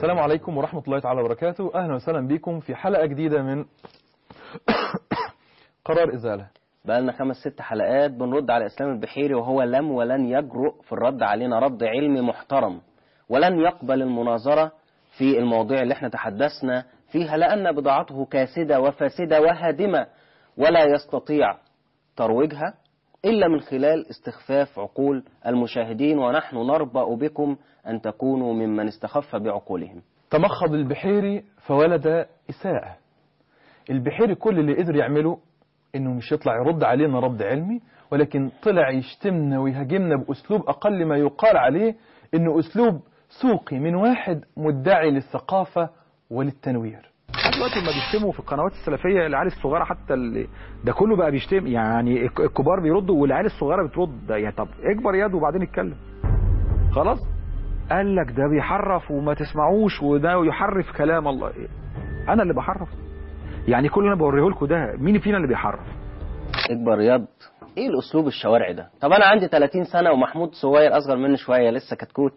السلام عليكم ورحمة الله تعالى وبركاته أهلا وسهلا بكم في حلقة جديدة من قرار إزالة بقالنا خمس ست حلقات بنرد على إسلام البحيري وهو لم ولن يجرؤ في الرد علينا رد علمي محترم ولن يقبل المناظرة في المواضيع اللي احنا تحدثنا فيها لأن بضاعته كاسدة وفاسدة وهادمة ولا يستطيع ترويجها إلا من خلال استخفاف عقول المشاهدين ونحن نربأ بكم أن تكونوا ممن استخف بعقولهم تمخض البحيري فولد إساءة البحيري كل اللي قدر يعمله انه مش يطلع يرد علينا رد علمي ولكن طلع يشتمنا ويهاجمنا باسلوب اقل ما يقال عليه انه اسلوب سوقي من واحد مدعي للثقافة وللتنوير لحد دلوقتي ما بيشتموا في القنوات السلفيه العيال الصغيره حتى اللي ده كله بقى بيشتم يعني الك- الكبار بيردوا والعيال الصغيره بترد يعني طب اكبر يد وبعدين اتكلم خلاص قال لك ده بيحرف وما تسمعوش وده يحرف كلام الله إيه؟ انا اللي بحرف يعني كل اللي انا بوريه لكم ده مين فينا اللي بيحرف اكبر رياض ايه الاسلوب الشوارعي ده طب انا عندي 30 سنه ومحمود صغير اصغر مني شويه لسه كتكوت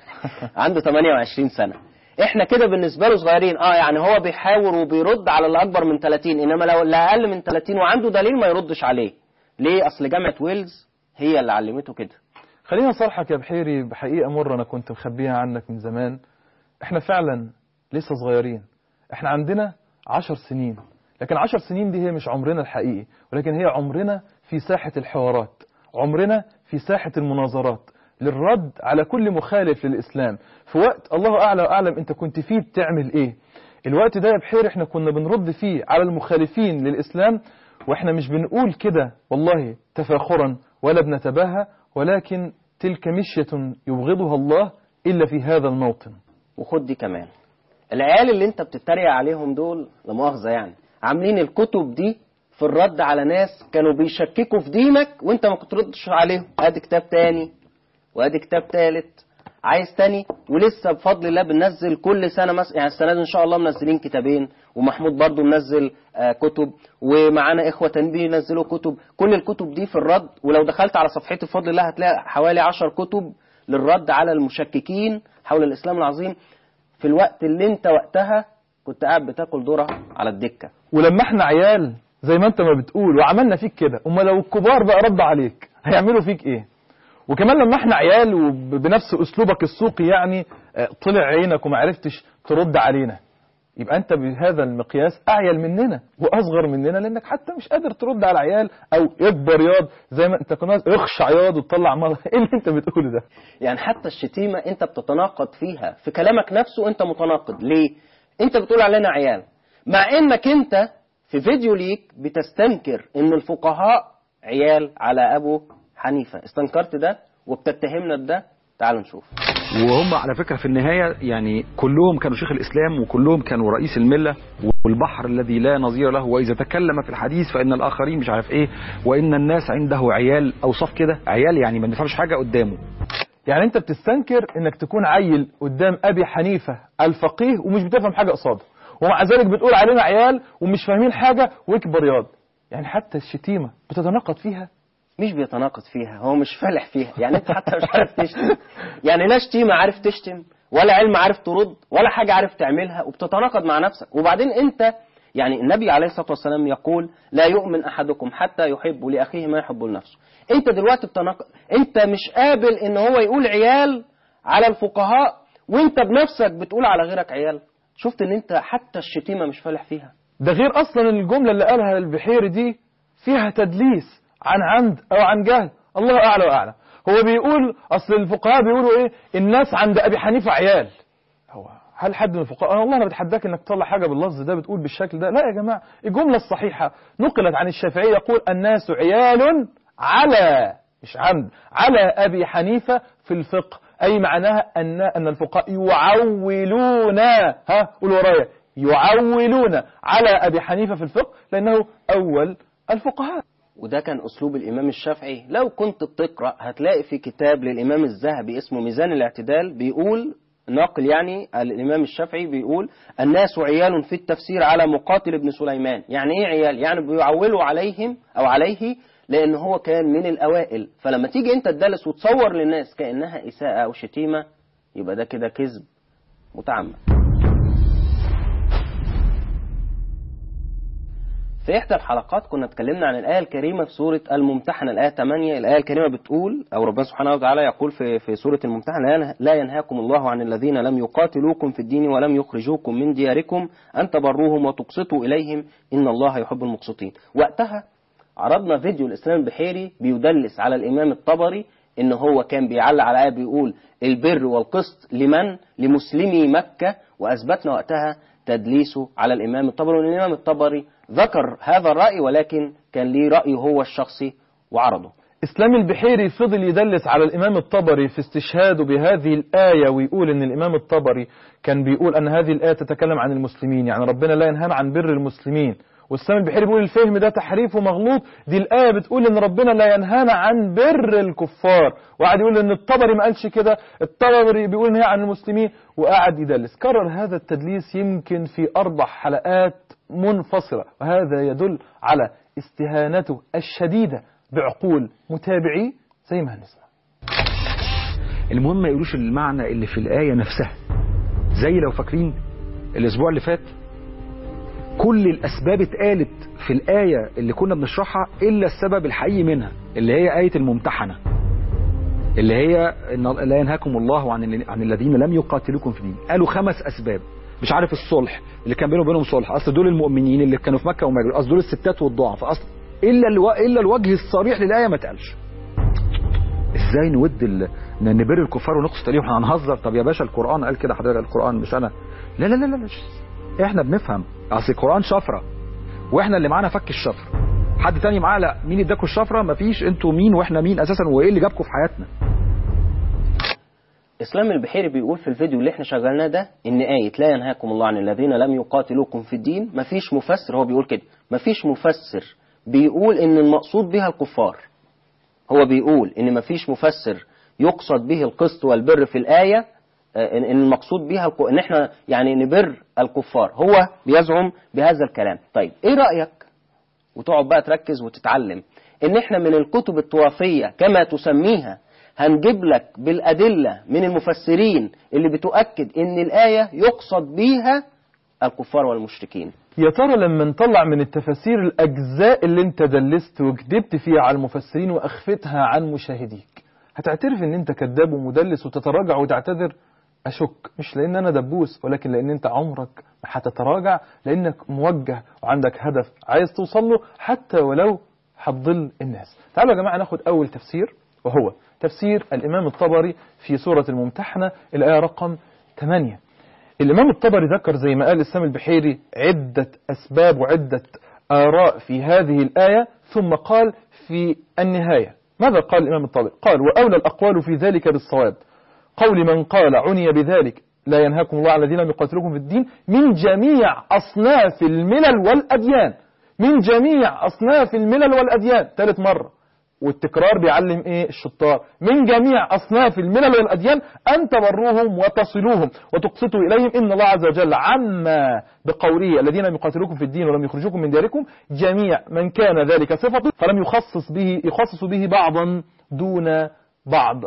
عنده 28 سنه احنا كده بالنسبه له صغيرين اه يعني هو بيحاور وبيرد على اللي اكبر من 30 انما لو اللي اقل من 30 وعنده دليل ما يردش عليه ليه اصل جامعه ويلز هي اللي علمته كده خلينا نصرحك يا بحيري بحقيقة مرة أنا كنت مخبيها عنك من زمان إحنا فعلا لسه صغيرين إحنا عندنا عشر سنين لكن عشر سنين دي هي مش عمرنا الحقيقي ولكن هي عمرنا في ساحة الحوارات عمرنا في ساحة المناظرات للرد على كل مخالف للإسلام في وقت الله أعلى وأعلم أنت كنت فيه بتعمل إيه الوقت ده يا بحير إحنا كنا بنرد فيه على المخالفين للإسلام وإحنا مش بنقول كده والله تفاخرا ولا بنتباهى ولكن تلك مشية يبغضها الله إلا في هذا الموطن وخد دي كمان العيال اللي انت بتتريق عليهم دول لا مؤاخذه يعني عاملين الكتب دي في الرد على ناس كانوا بيشككوا في دينك وانت ما كنت تردش عليهم ادي كتاب تاني وادي كتاب تالت عايز تاني ولسه بفضل الله بننزل كل سنه مثلا يعني السنه دي ان شاء الله منزلين كتابين ومحمود برضو منزل آه كتب ومعانا اخوه تانيين بينزلوا كتب كل الكتب دي في الرد ولو دخلت على صفحتي بفضل الله هتلاقي حوالي عشر كتب للرد على المشككين حول الاسلام العظيم في الوقت اللي انت وقتها كنت قاعد بتاكل ذره على الدكه ولما احنا عيال زي ما انت ما بتقول وعملنا فيك كده اما لو الكبار بقى رد عليك هيعملوا فيك ايه وكمان لما احنا عيال وبنفس اسلوبك السوقي يعني اه، طلع عينك وما عرفتش ترد علينا يبقى انت بهذا المقياس اعيل مننا واصغر مننا لانك حتى مش قادر ترد على عيال او اكبر ياض زي ما انت كنا اخشع ياض وتطلع مره ايه اللي انت بتقوله ده يعني حتى الشتيمة انت بتتناقض فيها في كلامك نفسه انت متناقض ليه انت بتقول علينا عيال مع انك انت في فيديو ليك بتستنكر ان الفقهاء عيال على ابو حنيفة استنكرت ده وبتتهمنا بده تعالوا نشوف وهم على فكره في النهايه يعني كلهم كانوا شيخ الاسلام وكلهم كانوا رئيس المله والبحر الذي لا نظير له واذا تكلم في الحديث فان الاخرين مش عارف ايه وان الناس عنده عيال اوصاف كده عيال يعني ما بنفهمش حاجه قدامه يعني انت بتستنكر انك تكون عيل قدام ابي حنيفة الفقيه ومش بتفهم حاجة قصاده ومع ذلك بتقول علينا عيال ومش فاهمين حاجة واكبر ياض يعني حتى الشتيمة بتتناقض فيها مش بيتناقض فيها هو مش فالح فيها يعني انت حتى مش عارف تشتم يعني لا شتيمة عارف تشتم ولا علم عارف ترد ولا حاجة عارف تعملها وبتتناقض مع نفسك وبعدين انت يعني النبي عليه الصلاة والسلام يقول لا يؤمن أحدكم حتى يحب لأخيه ما يحب لنفسه انت دلوقتي بتناقض انت مش قابل ان هو يقول عيال على الفقهاء وانت بنفسك بتقول على غيرك عيال شفت ان انت حتى الشتيمة مش فالح فيها ده غير اصلا الجملة اللي قالها البحيري دي فيها تدليس عن عمد او عن جهل الله اعلى واعلم هو بيقول اصل الفقهاء بيقولوا ايه الناس عند ابي حنيفة عيال هو هل حد من الفقهاء أنا والله انا بتحداك انك تطلع حاجة باللفظ ده بتقول بالشكل ده لا يا جماعة الجملة الصحيحة نقلت عن الشافعي يقول الناس عيال على مش عمد على ابي حنيفة في الفقه اي معناها ان ان الفقهاء يعولون ها قول ورايا يعولون على ابي حنيفة في الفقه لانه اول الفقهاء وده كان أسلوب الإمام الشافعي لو كنت بتقرأ هتلاقي في كتاب للإمام الذهبي اسمه ميزان الاعتدال بيقول ناقل يعني الإمام الشافعي بيقول الناس عيال في التفسير على مقاتل ابن سليمان يعني إيه عيال يعني بيعولوا عليهم أو عليه لأن هو كان من الأوائل فلما تيجي أنت تدلس وتصور للناس كأنها إساءة أو شتيمة يبقى ده كده كذب متعمد في إحدى الحلقات كنا اتكلمنا عن الآية الكريمة في سورة الممتحنة الآية 8 الآية الكريمة بتقول أو ربنا سبحانه وتعالى يقول في في سورة الممتحنة لا- لا ينهاكم الله عن الذين لم يقاتلوكم في الدين ولم يخرجوكم من دياركم أن تبروهم وتقسطوا إليهم إن الله يحب المقسطين وقتها عرضنا فيديو الإسلام البحيري بيدلس على الإمام الطبري إن هو كان بيعلق على آية بيقول البر والقسط لمن لمسلمي مكة وأثبتنا وقتها تدليسه على الإمام الطبري وأن الإمام الطبري ذكر هذا الرأي ولكن كان ليه رأيه هو الشخصي وعرضه إسلام البحيري فضل يدلس على الإمام الطبري في استشهاده بهذه الآية ويقول إن الإمام الطبري كان بيقول أن هذه الآية تتكلم عن المسلمين يعني ربنا لا ينهانا عن بر المسلمين والإسلام البحيري بيقول الفهم ده تحريف ومغلوط دي الآية بتقول إن ربنا لا ينهانا عن بر الكفار وقعد يقول إن الطبري ما قالش كده الطبري بيقول إن هي عن المسلمين وقعد يدلس كرر هذا التدليس يمكن في أربع حلقات منفصلة وهذا يدل على استهانته الشديدة بعقول متابعي زي ما هنسمع المهم ما يقولوش المعنى اللي في الآية نفسها زي لو فاكرين الأسبوع اللي فات كل الأسباب اتقالت في الآية اللي كنا بنشرحها إلا السبب الحقيقي منها اللي هي آية الممتحنة اللي هي إن لا ينهاكم الله عن عن الذين لم يقاتلوكم في الدين قالوا خمس أسباب مش عارف الصلح اللي كان بينهم وبينهم صلح أصل دول المؤمنين اللي كانوا في مكة ومجر أصل دول الستات والضعف أصل إلا الو... إلا الوجه الصريح للآية ما اتقالش ازاي نود ال... ن- نبر الكفار ونقسط عليهم احنا هنهزر طب يا باشا القران قال كده حضرتك القران مش انا لا لا لا لا لا. احنا بنفهم اصل القران شفره واحنا اللي معانا فك الشفر حد تاني معاه لا مين اداكوا الشفره مفيش انتوا مين واحنا مين اساسا وايه اللي جابكم في حياتنا اسلام البحيري بيقول في الفيديو اللي احنا شغلناه ده ان آية لا ينهاكم الله عن الذين لم يقاتلوكم في الدين مفيش مفسر هو بيقول كده مفيش مفسر بيقول ان المقصود بها الكفار هو بيقول ان مفيش مفسر يقصد به القسط والبر في الآية آه، ان إن المقصود بها الك- ان احنا يعني نبر الكفار هو بيزعم بهذا الكلام طيب ايه رأيك وتقعد بقى تركز وتتعلم ان احنا من الكتب التوافية كما تسميها هنجيب لك بالأدلة من المفسرين اللي بتؤكد ان الآية يقصد بيها الكفار والمشركين يا ترى لما نطلع من التفاسير الأجزاء اللي انت دلست وكذبت فيها على المفسرين وأخفتها عن مشاهديك هتعترف ان انت كذاب ومدلس وتتراجع وتعتذر أشك مش لأن أنا دبوس ولكن لأن أنت عمرك ما هتتراجع لأنك موجه وعندك هدف عايز توصل له حتى ولو هتضل الناس تعالوا يا جماعة ناخد أول تفسير وهو تفسير الإمام الطبري في سورة الممتحنة الآية رقم 8 الإمام الطبري ذكر زي ما قال السام البحيري عدة أسباب وعدة آراء في هذه الآية ثم قال في النهاية ماذا قال الإمام الطبري قال وأولى الأقوال في ذلك بالصواب قول من قال عني بذلك لا ينهاكم الله عن الذين لم يقاتلوكم في الدين من جميع أصناف الملل والأديان من جميع أصناف الملل والأديان ثالث مرة والتكرار بيعلم ايه الشطار من جميع اصناف الملل والاديان ان تبروهم وتصلوهم وتقسطوا اليهم ان الله عز وجل عما بقوله الذين لم يقاتلوكم في الدين ولم يخرجوكم من دياركم جميع من كان ذلك صفته فلم يخصص به يخصص به بعضا دون بعض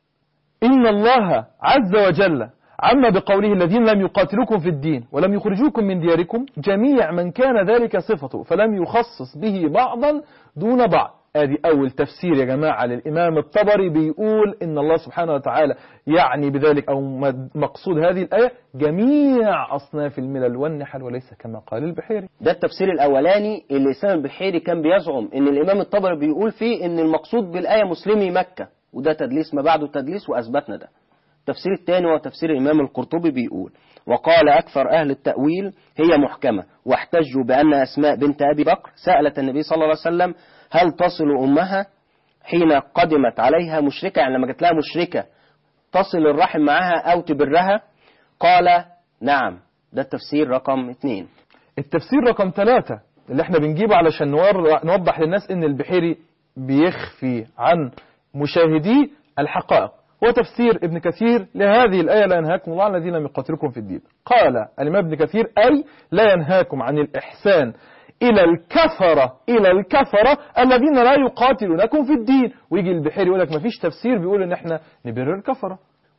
إن الله عز وجل عما بقوله الذين لم يقاتلوكم في الدين ولم يخرجوكم من دياركم جميع من كان ذلك صفته فلم يخصص به بعضا دون بعض ادي اول تفسير يا جماعة للامام الطبري بيقول ان الله سبحانه وتعالى يعني بذلك او مقصود هذه الايه جميع اصناف الملل والنحل وليس كما قال البحيري ده التفسير الأولاني اللي سام البحيري كان بيزعم إن الإمام الطبري بيقول فيه إن المقصود بالآية مسلمي مكة وده تدليس ما بعده تدليس وأثبتنا ده التفسير الثاني هو تفسير الإمام القرطبي بيقول وقال أكثر أهل التأويل هي محكمة واحتجوا بأن أسماء بنت أبي بكر سألت النبي صلى الله عليه وسلم هل تصل أمها حين قدمت عليها مشركة يعني لما جت لها مشركة تصل الرحم معها أو تبرها قال نعم ده التفسير رقم اثنين التفسير رقم ثلاثة اللي احنا بنجيبه علشان نور- نوضح للناس ان البحيري بيخفي عن مشاهديه الحقائق هو تفسير ابن كثير لهذه الآية لا ينهاكم الله عن الذين لم يقاتلوكم في الدين قال الإمام ابن كثير أي لا ينهاكم عن الإحسان إلى الكفرة إلى الكفرة الذين لا يقاتلونكم في الدين ويجي البحيري يقول لك مفيش تفسير بيقول إن احنا نبر الكفرة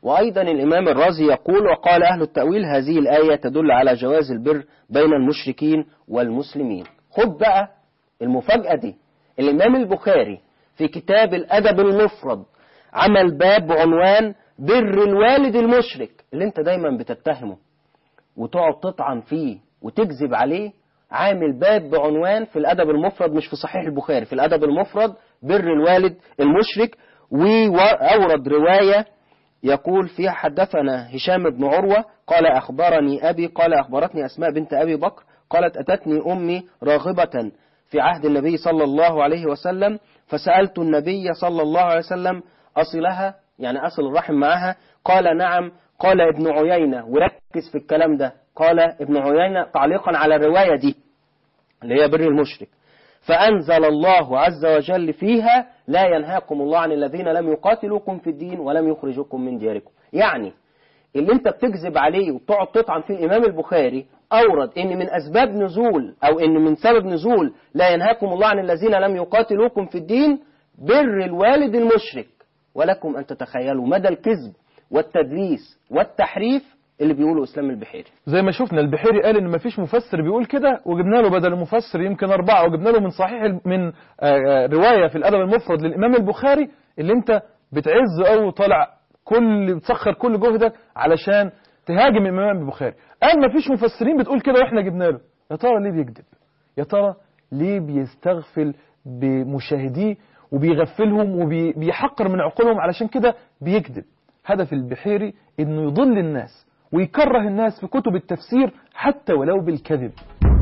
وأيضا الإمام الرازي يقول وقال أهل التأويل هذه الآية تدل على جواز البر بين المشركين والمسلمين خد بقى المفاجأة دي الإمام البخاري في كتاب الأدب المفرد عمل باب بعنوان بر الوالد المشرك اللي انت دايما بتتهمه وتقعد تطعن فيه وتكذب عليه عامل باب بعنوان في الأدب المفرد مش في صحيح البخاري في الأدب المفرد بر الوالد المشرك وأورد رواية يقول فيها حدثنا هشام بن عروة قال أخبرني أبي قال أخبرتني أسماء بنت أبي بكر قالت أتتني أمي راغبة في عهد النبي صلى الله عليه وسلم فسألت النبي صلى الله عليه وسلم أصلها يعني أصل الرحم معها قال نعم قال ابن عيينة وركز في الكلام ده قال ابن عيينة تعليقا على الرواية دي اللي هي بر المشرك فأنزل الله عز وجل فيها لا ينهاكم الله عن الذين لم يقاتلوكم في الدين ولم يخرجوكم من دياركم يعني اللي انت بتكذب عليه وتقعد تطعن فيه الإمام البخاري أورد إن من أسباب نزول أو إن من سبب نزول لا ينهاكم الله عن الذين لم يقاتلوكم في الدين بر الوالد المشرك ولكم أن تتخيلوا مدى الكذب والتدليس والتحريف اللي بيقوله اسلام البحيري زي ما شفنا البحيري قال ان مفيش مفسر بيقول كده وجبنا له بدل المفسر يمكن اربعه وجبنا له من صحيح ال- من آه، آه، روايه في الادب المفرد للامام البخاري اللي انت بتعز قوي وطالع كل بتسخر كل جهدك علشان تهاجم الامام البخاري قال مفيش مفسرين بتقول كده واحنا جبنا له يا ترى ليه بيكذب يا ترى ليه بيستغفل بمشاهديه وبيغفلهم وبيحقر من عقولهم علشان كده بيكذب هدف البحيري انه يضل الناس ويكره الناس في كتب التفسير حتى ولو بالكذب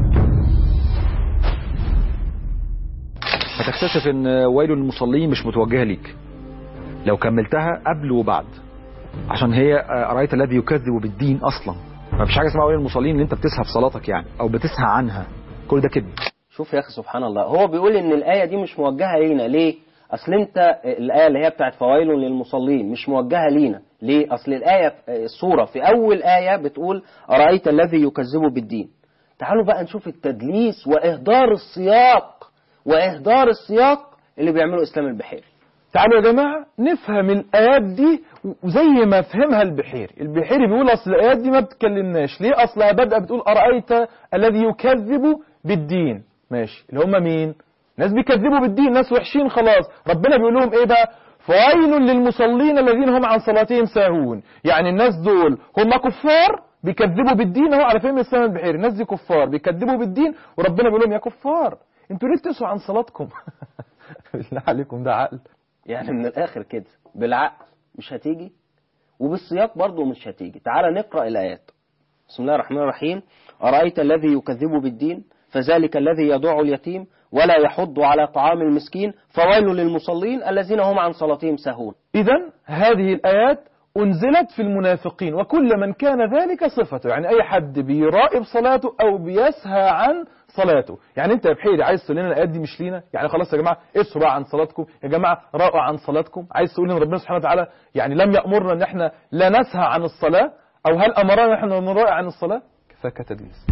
هتكتشف ان ويل للمصلين مش متوجهه ليك لو كملتها قبل وبعد عشان هي آه، ارايت الذي يكذب بالدين اصلا ما فيش حاجه اسمها ويل للمصلين ان انت بتسهى في صلاتك يعني او بتسهى عنها كل ده كذب شوف يا اخي سبحان الله هو بيقول ان الايه دي مش موجهه لينا ليه اصل انت الايه اللي هي بتاعت فويل للمصلين مش موجهه لينا ليه اصل الايه السوره في اول ايه بتقول ارايت الذي يكذب بالدين تعالوا بقى نشوف التدليس واهدار السياق واهدار السياق اللي بيعمله اسلام البحيري تعالوا يا جماعة نفهم الآيات دي وزي ما فهمها البحيري البحيري بيقول أصل الآيات دي ما بتكلمناش ليه أصلها بدأ بتقول أرأيت الذي يكذب بالدين ماشي اللي هم مين ناس بيكذبوا بالدين ناس وحشين خلاص ربنا بيقول لهم ايه بقى فويل للمصلين الذين هم عن صلاتهم ساهون يعني الناس دول هم كفار بيكذبوا بالدين اهو على فهم السلام البحيري الناس دي كفار بيكذبوا بالدين وربنا بيقول لهم يا كفار انتوا ليه بتسوا عن صلاتكم بالله عليكم ده عقل يعني من الاخر كده بالعقل مش هتيجي وبالسياق برضه مش هتيجي تعال نقرا الايات بسم الله الرحمن الرحيم ارايت الذي يكذب بالدين فذلك الذي يدع اليتيم ولا يحض على طعام المسكين فويل للمصلين الذين هم عن صلاتهم ساهون إذا هذه الآيات أنزلت في المنافقين وكل من كان ذلك صفته يعني أي حد بيراقب صلاته أو بيسهى عن صلاته يعني أنت يا بحيري عايز تقول لنا الآيات دي مش لينا يعني خلاص يا جماعة اسروا عن صلاتكم يا جماعة راقوا عن صلاتكم عايز تقول لنا ربنا سبحانه وتعالى يعني لم يأمرنا أن احنا لا نسهى عن الصلاة أو هل أمرنا أن احنا نراقع عن الصلاة كفاك تدليس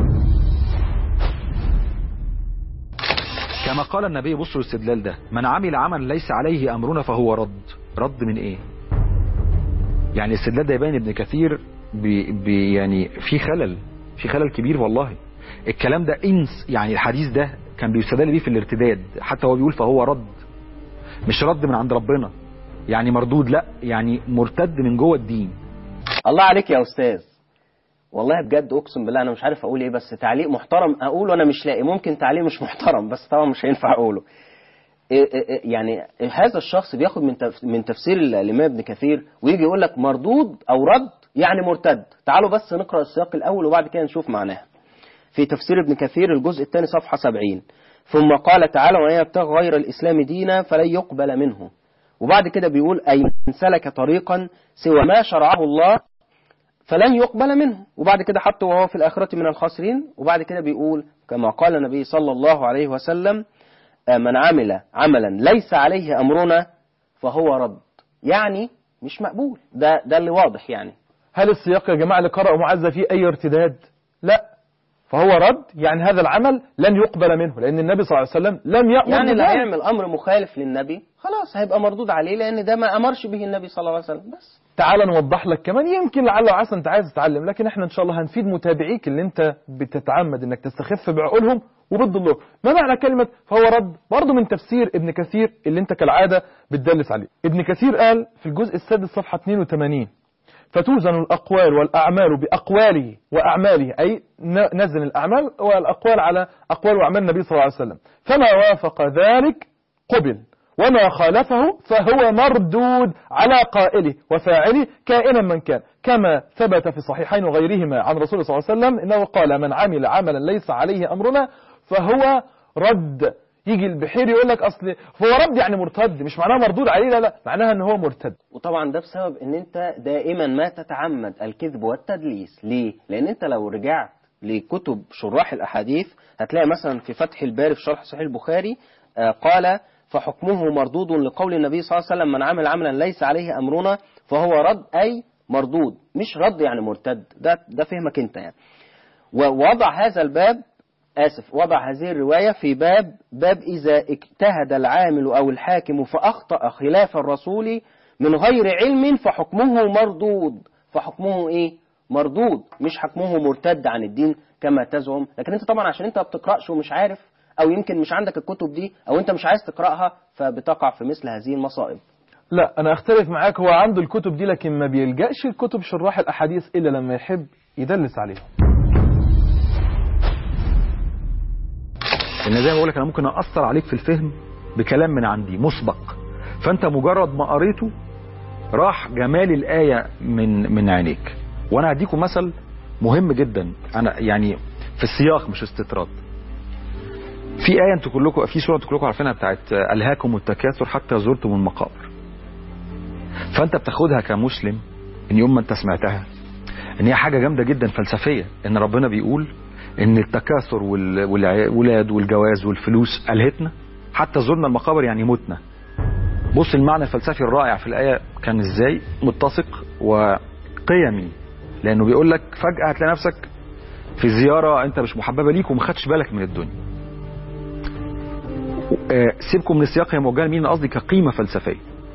كما قال النبي بصوا الاستدلال ده من عمل عملا ليس عليه امرنا فهو رد رد من ايه يعني الاستدلال ده يبين ابن كثير بي بي يعني في خلل في خلل كبير والله الكلام ده انس يعني الحديث ده كان بيستدل بيه في الارتداد حتى هو بيقول فهو رد مش رد من عند ربنا يعني مردود لا يعني مرتد من جوه الدين الله عليك يا استاذ والله بجد اقسم بالله انا مش عارف اقول ايه بس تعليق محترم اقوله انا مش لاقي ممكن تعليق مش محترم بس طبعا مش هينفع اقوله إيه إيه إيه يعني هذا الشخص بياخد من تف- من تفسير الامام ابن كثير ويجي يقول لك مردود او رد يعني مرتد تعالوا بس نقرا السياق الاول وبعد كده نشوف معناها في تفسير ابن كثير الجزء الثاني صفحه 70 ثم قال تعالى ومن يبتغي غير الاسلام دينا فلن يقبل منه وبعد كده بيقول اي من سلك طريقا سوى ما شرعه الله فلن يقبل منه وبعد كده حتى وهو في الآخرة من الخاسرين وبعد كده بيقول كما قال النبي صلى الله عليه وسلم آه، من عمل عملا ليس عليه أمرنا فهو رد يعني مش مقبول ده ده اللي واضح يعني هل السياق يا جماعة اللي قرأوا معزة فيه أي ارتداد لا فهو رد يعني هذا العمل لن يقبل منه لأن النبي صلى الله عليه وسلم لم يأمر يعني اللي بذلك. هيعمل امر مخالف للنبي خلاص هيبقى مردود عليه لان ده ما امرش به النبي صلى الله عليه وسلم بس تعال نوضح لك كمان يمكن لعل وعسى انت عايز تتعلم لكن احنا ان شاء الله هنفيد متابعيك اللي انت بتتعمد انك تستخف بعقولهم وبتضلهم ما معنى كلمة فهو رد برضه من تفسير ابن كثير اللي انت كالعادة بتدلس عليه ابن كثير قال في الجزء السادس صفحة 82 فتوزن الأقوال والأعمال بأقواله وأعماله أي ن- نزل الأعمال والأقوال على أقوال وأعمال النبي صلى الله عليه وسلم فما وافق ذلك قبل وما خالفه فهو مردود على قائله وفاعله كائنا من كان كما ثبت في الصحيحين وغيرهما عن رسول صلى الله عليه وسلم إنه قال من عمل عملا ليس عليه أمرنا فهو رد يجي البحير يقول لك أصل فهو رد يعني مرتد مش معناها مردود عليه لا لا معناها ان هو مرتد وطبعا ده بسبب ان انت دائما ما تتعمد الكذب والتدليس ليه لان انت لو رجعت لكتب شراح الاحاديث هتلاقي مثلا في فتح الباري في شرح صحيح البخاري آه، قال فحكمه مردود لقول النبي صلى الله عليه وسلم من عمل عملا ليس عليه امرنا فهو رد اي مردود مش رد يعني مرتد ده ده فهمك انت يعني ووضع هذا الباب آسف وضع هذه الرواية في باب باب إذا اجتهد العامل أو الحاكم فأخطأ خلاف الرسول من غير علم فحكمه مردود فحكمه إيه؟ مردود مش حكمه مرتد عن الدين كما تزعم لكن أنت طبعا عشان أنت ما بتقرأش ومش عارف أو يمكن مش عندك الكتب دي أو أنت مش عايز تقرأها فبتقع في مثل هذه المصائب لا انا اختلف معاك هو عنده الكتب دي لكن ما بيلجأش الكتب شراح الاحاديث الا لما يحب يدلس عليهم ان زي ما بقول لك انا ممكن اثر عليك في الفهم بكلام من عندي مسبق فانت مجرد ما قريته راح جمال الايه من من عينيك وانا هديكم مثل مهم جدا انا يعني في السياق مش استطراد في ايه انتوا كلكم في سوره انتوا كلكم عارفينها بتاعت الهاكم التكاثر حتى زرتم المقابر فانت بتاخدها كمسلم ان يوم ما انت سمعتها ان هي حاجه جامده جدا فلسفيه ان ربنا بيقول ان التكاثر وال- والولاد والجواز والفلوس الهتنا حتى زرنا المقابر يعني متنا بص المعنى الفلسفي الرائع في الايه كان ازاي متسق وقيمي لانه بيقول لك فجاه هتلاقي نفسك في زياره انت مش محببه ليك وما خدتش بالك من الدنيا آه، سيبكم من السياق هي موجهه لمين أنا قصدي كقيمه فلسفيه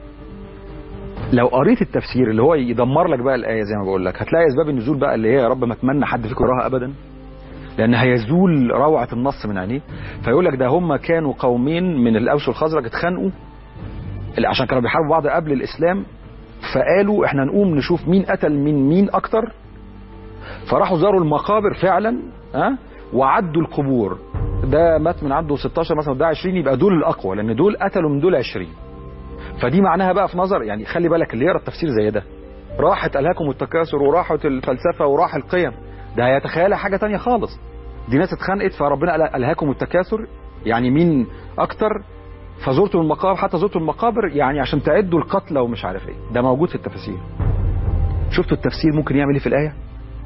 لو قريت التفسير اللي هو يدمر لك بقى الايه زي ما بقول لك هتلاقي اسباب النزول بقى اللي هي يا رب ما اتمنى حد فيكم يراها ابدا لان هيزول روعه النص من عينيه فيقول لك ده هم كانوا قومين من الاوس والخزرج اتخانقوا اللي عشان كانوا بيحاربوا بعض قبل الاسلام فقالوا احنا نقوم نشوف مين قتل من مين اكتر فراحوا زاروا المقابر فعلا ها وعدوا القبور ده مات من عنده 16 مثلا وده 20 يبقى دول الاقوى لان دول قتلوا من دول 20 فدي معناها بقى في نظر يعني خلي بالك اللي يقرا التفسير زي ده راحت الهاكم التكاثر وراحت الفلسفه وراح القيم ده هيتخيلها حاجه تانية خالص دي ناس اتخانقت فربنا قال الهاكم التكاثر يعني مين اكتر فزرتوا المقابر حتى زرتوا المقابر يعني عشان تعدوا القتلى ومش عارف ايه ده موجود في التفاسير شفتوا التفسير ممكن يعمل ايه في الايه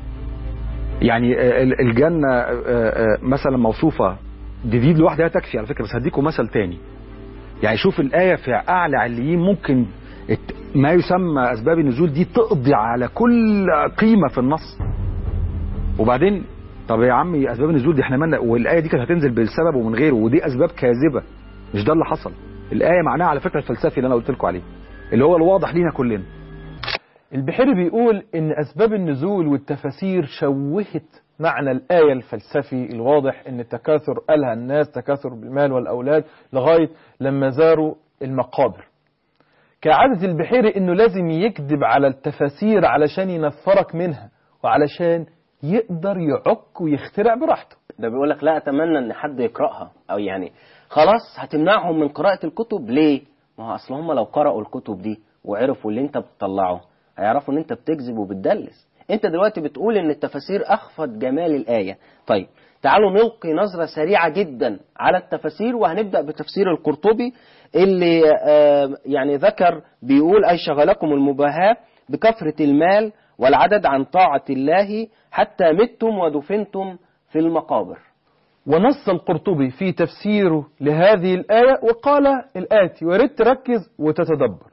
يعني آه، ال- الجنه آه، آه، مثلا موصوفه دي دي لوحدها تكفي على فكره بس هديكم مثل تاني يعني شوف الآية في أعلى عليين ممكن الت- ما يسمى أسباب النزول دي تقضي على كل قيمة في النص وبعدين طب يا عمي أسباب النزول دي احنا مالنا والآية دي كانت هتنزل بالسبب ومن غيره ودي أسباب كاذبة مش ده اللي حصل الآية معناها على فكرة الفلسفي اللي أنا قلت لكم عليه اللي هو الواضح لينا كلنا البحيري بيقول ان اسباب النزول والتفاسير شوهت معنى الآية الفلسفي الواضح ان التكاثر قالها الناس تكاثر بالمال والأولاد لغاية لما زاروا المقابر كعادة البحيري انه لازم يكذب على التفاسير علشان ينفرك منها وعلشان يقدر يعك ويخترع براحته ده بيقول لك لا اتمنى ان حد يقراها او يعني خلاص هتمنعهم من قراءة الكتب ليه ما هو اصل هم لو قرأوا الكتب دي وعرفوا اللي انت بتطلعه هيعرفوا ان انت بتكذب وبتدلس انت دلوقتي بتقول ان التفاسير اخفت جمال الآية طيب تعالوا نلقي نظرة سريعة جدا على التفاسير وهنبدأ بتفسير القرطبي اللي آه يعني ذكر بيقول أي شغلكم المباهاة بكثرة المال والعدد عن طاعة الله حتى متم ودفنتم في المقابر ونص القرطبي في تفسيره لهذه الآية وقال الآتي ويريد تركز وتتدبر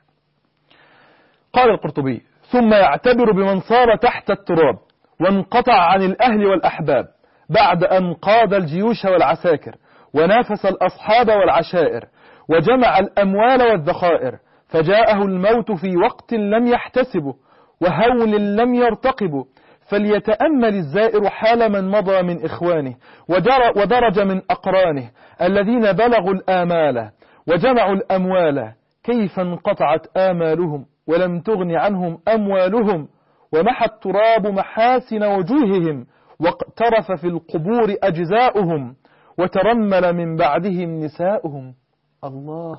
قال القرطبي ثم يعتبر بمن صار تحت التراب وانقطع عن الأهل والأحباب بعد أن قاد الجيوش والعساكر ونافس الأصحاب والعشائر وجمع الأموال والذخائر فجاءه الموت في وقت لم يحتسبه وهول لم يرتقبه فليتأمل الزائر حال من مضى من إخوانه ودر ودرج من أقرانه الذين بلغوا الآمال وجمعوا الأموال كيف انقطعت آمالهم ولم تغن عنهم أموالهم ومحى التراب محاسن وجوههم واقترف في القبور أجزاؤهم وترمل من بعدهم نساؤهم الله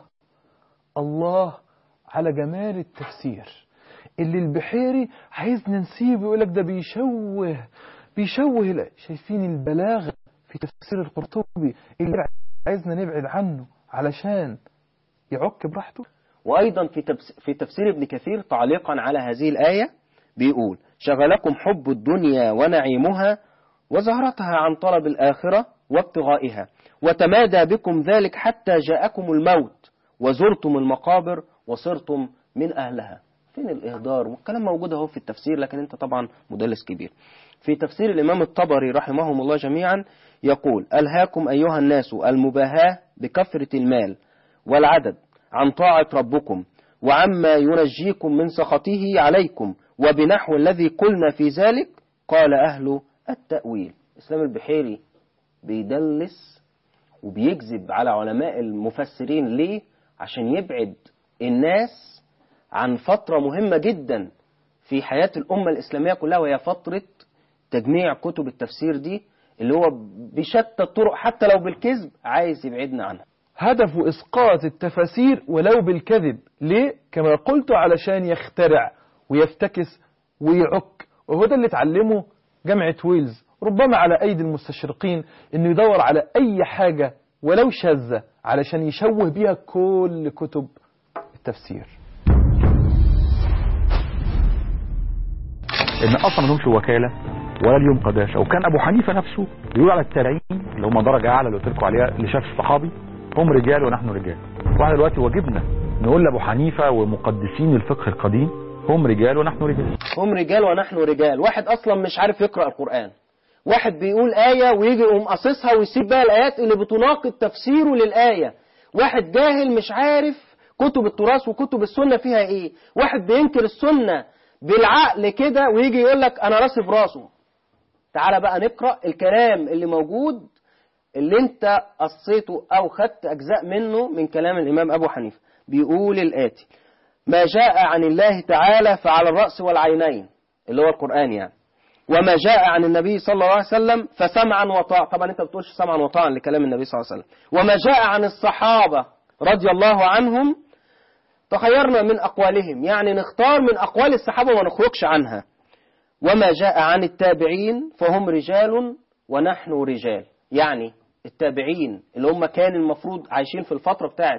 الله على جمال التفسير اللي البحيري عايزنا نسيبه يقول لك ده بيشوه بيشوه لا شايفين البلاغة في تفسير القرطبي اللي عايزنا نبعد عنه علشان يعك براحته وأيضا في, تفس في تفسير ابن كثير تعليقا على هذه الآية بيقول شغلكم حب الدنيا ونعيمها وزهرتها عن طلب الآخرة وابتغائها وتمادى بكم ذلك حتى جاءكم الموت وزرتم المقابر وصرتم من أهلها فين الإهدار والكلام موجود اهو في التفسير لكن أنت طبعا مدلس كبير في تفسير الإمام الطبري رحمهم الله جميعا يقول ألهاكم أيها الناس المباهاة بكثرة المال والعدد عن طاعة ربكم وعما ينجيكم من سخطه عليكم وبنحو الذي قلنا في ذلك قال أهل التأويل إسلام البحيري بيدلس وبيكذب على علماء المفسرين ليه عشان يبعد الناس عن فترة مهمة جدا في حياة الأمة الإسلامية كلها وهي فترة تجميع كتب التفسير دي اللي هو بشتى الطرق حتى لو بالكذب عايز يبعدنا عنها هدف إسقاط التفاسير ولو بالكذب ليه؟ كما قلت علشان يخترع ويفتكس ويعك وهو ده اللي اتعلمه جامعة ويلز ربما على أيدي المستشرقين إنه يدور على أي حاجة ولو شاذة علشان يشوه بيها كل كتب التفسير ان اصلا ما لهمش وكاله ولا اليوم قداشه وكان ابو حنيفه نفسه بيقول على التابعين اللي هم درجه اعلى اللي قلت لكم عليها اللي شاف الصحابي هم رجال ونحن رجال واحنا دلوقتي واجبنا نقول لابو حنيفه ومقدسين الفقه القديم هم رجال ونحن رجال هم رجال ونحن رجال واحد أصلا مش عارف يقرأ القرآن واحد بيقول آية ويجي يقوم قاصصها ويسيب بقى الآيات اللي بتناقض تفسيره للآية واحد جاهل مش عارف كتب التراث وكتب السنة فيها إيه واحد بينكر السنة بالعقل كده ويجي يقول لك أنا راسي في راسه تعالى بقى نقرأ الكلام اللي موجود اللي انت قصيته أو خدت أجزاء منه من كلام الإمام أبو حنيفة بيقول الآتي ما جاء عن الله تعالى فعلى الرأس والعينين اللي هو القرآن يعني وما جاء عن النبي صلى الله عليه وسلم فسمعا وطاعة طبعا انت بتقولش سمعا وطاعا لكلام النبي صلى الله عليه وسلم وما جاء عن الصحابة رضي الله عنهم تخيرنا من أقوالهم يعني نختار من أقوال الصحابة وما نخرجش عنها وما جاء عن التابعين فهم رجال ونحن رجال يعني التابعين اللي هم كان المفروض عايشين في الفترة بتاعت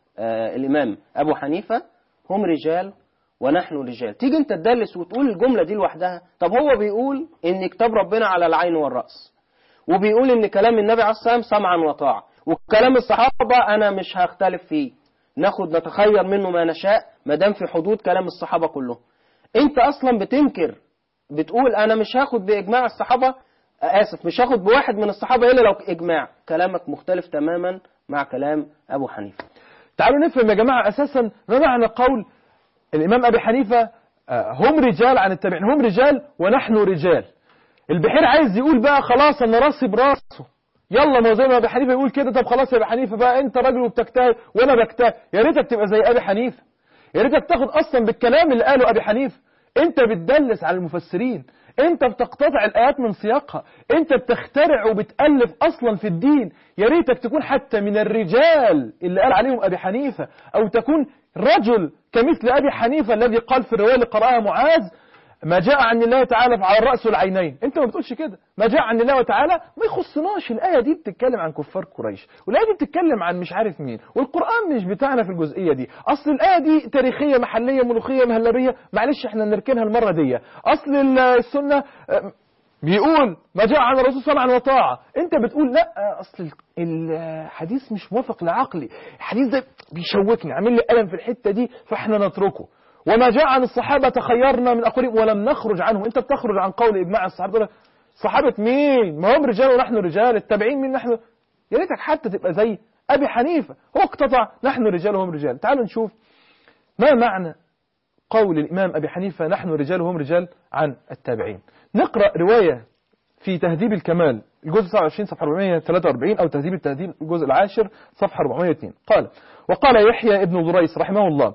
آه الإمام أبو حنيفة هم رجال ونحن رجال تيجي انت تدلس وتقول الجملة دي لوحدها طب هو بيقول ان كتاب ربنا على العين والرأس وبيقول ان كلام النبي عليه الصلاة والسلام سمعا وطاعة وكلام الصحابة انا مش هختلف فيه ناخد نتخير منه ما نشاء ما دام في حدود كلام الصحابة كلهم انت اصلا بتنكر بتقول انا مش هاخد باجماع الصحابة اسف مش هاخد بواحد من الصحابة الا لو اجماع كلامك مختلف تماما مع كلام ابو حنيفه تعالوا نفهم يا جماعة أساسا ما معنى قول الإمام أبي حنيفة آه، هم رجال عن التابعين هم رجال ونحن رجال البحير عايز يقول بقى خلاص أنا راسي براسه يلا ما هو زي ما أبي حنيفة يقول كده طب خلاص يا أبي حنيفة بقى أنت راجل وبتجتهد وأنا بجتهد يا ريتك تبقى زي أبي حنيفة يا ريتك تاخد أصلا بالكلام اللي قاله أبي حنيفة أنت بتدلس على المفسرين انت بتقتطع الايات من سياقها انت بتخترع وبتالف اصلا في الدين يا ريتك تكون حتى من الرجال اللي قال عليهم ابي حنيفه او تكون رجل كمثل ابي حنيفه الذي قال في الروايه اللي قراها معاذ ما جاء عن الله تعالى على الراس والعينين انت ما بتقولش كده ما جاء عن الله تعالى ما يخصناش الايه دي بتتكلم عن كفار قريش والايه دي بتتكلم عن مش عارف مين والقران مش بتاعنا في الجزئيه دي اصل الايه دي تاريخيه محليه ملوخيه مهلبيه معلش احنا نركنها المره دي اصل السنه آه، بيقول ما جاء عن الرسول صلى الله عليه وسلم وطاعه انت بتقول لا اصل الحديث مش موافق لعقلي الحديث ده بيشوكني عامل لي الم في الحته دي فاحنا نتركه وما جاء عن الصحابة تخيرنا من أقوالهم ولم نخرج عنه أنت بتخرج عن قول إجماع الصحابة تقول صحابة مين ما هم رجال ونحن رجال التابعين مين نحن يا ريتك حتى تبقى زي أبي حنيفة هو اقتطع نحن رجال وهم رجال تعالوا نشوف ما معنى قول الإمام أبي حنيفة نحن رجال وهم رجال عن التابعين نقرأ رواية في تهذيب الكمال الجزء 29 صفحة 443 أو تهذيب التهذيب الجزء العاشر صفحة 402 قال وقال يحيى ابن ضريس رحمه الله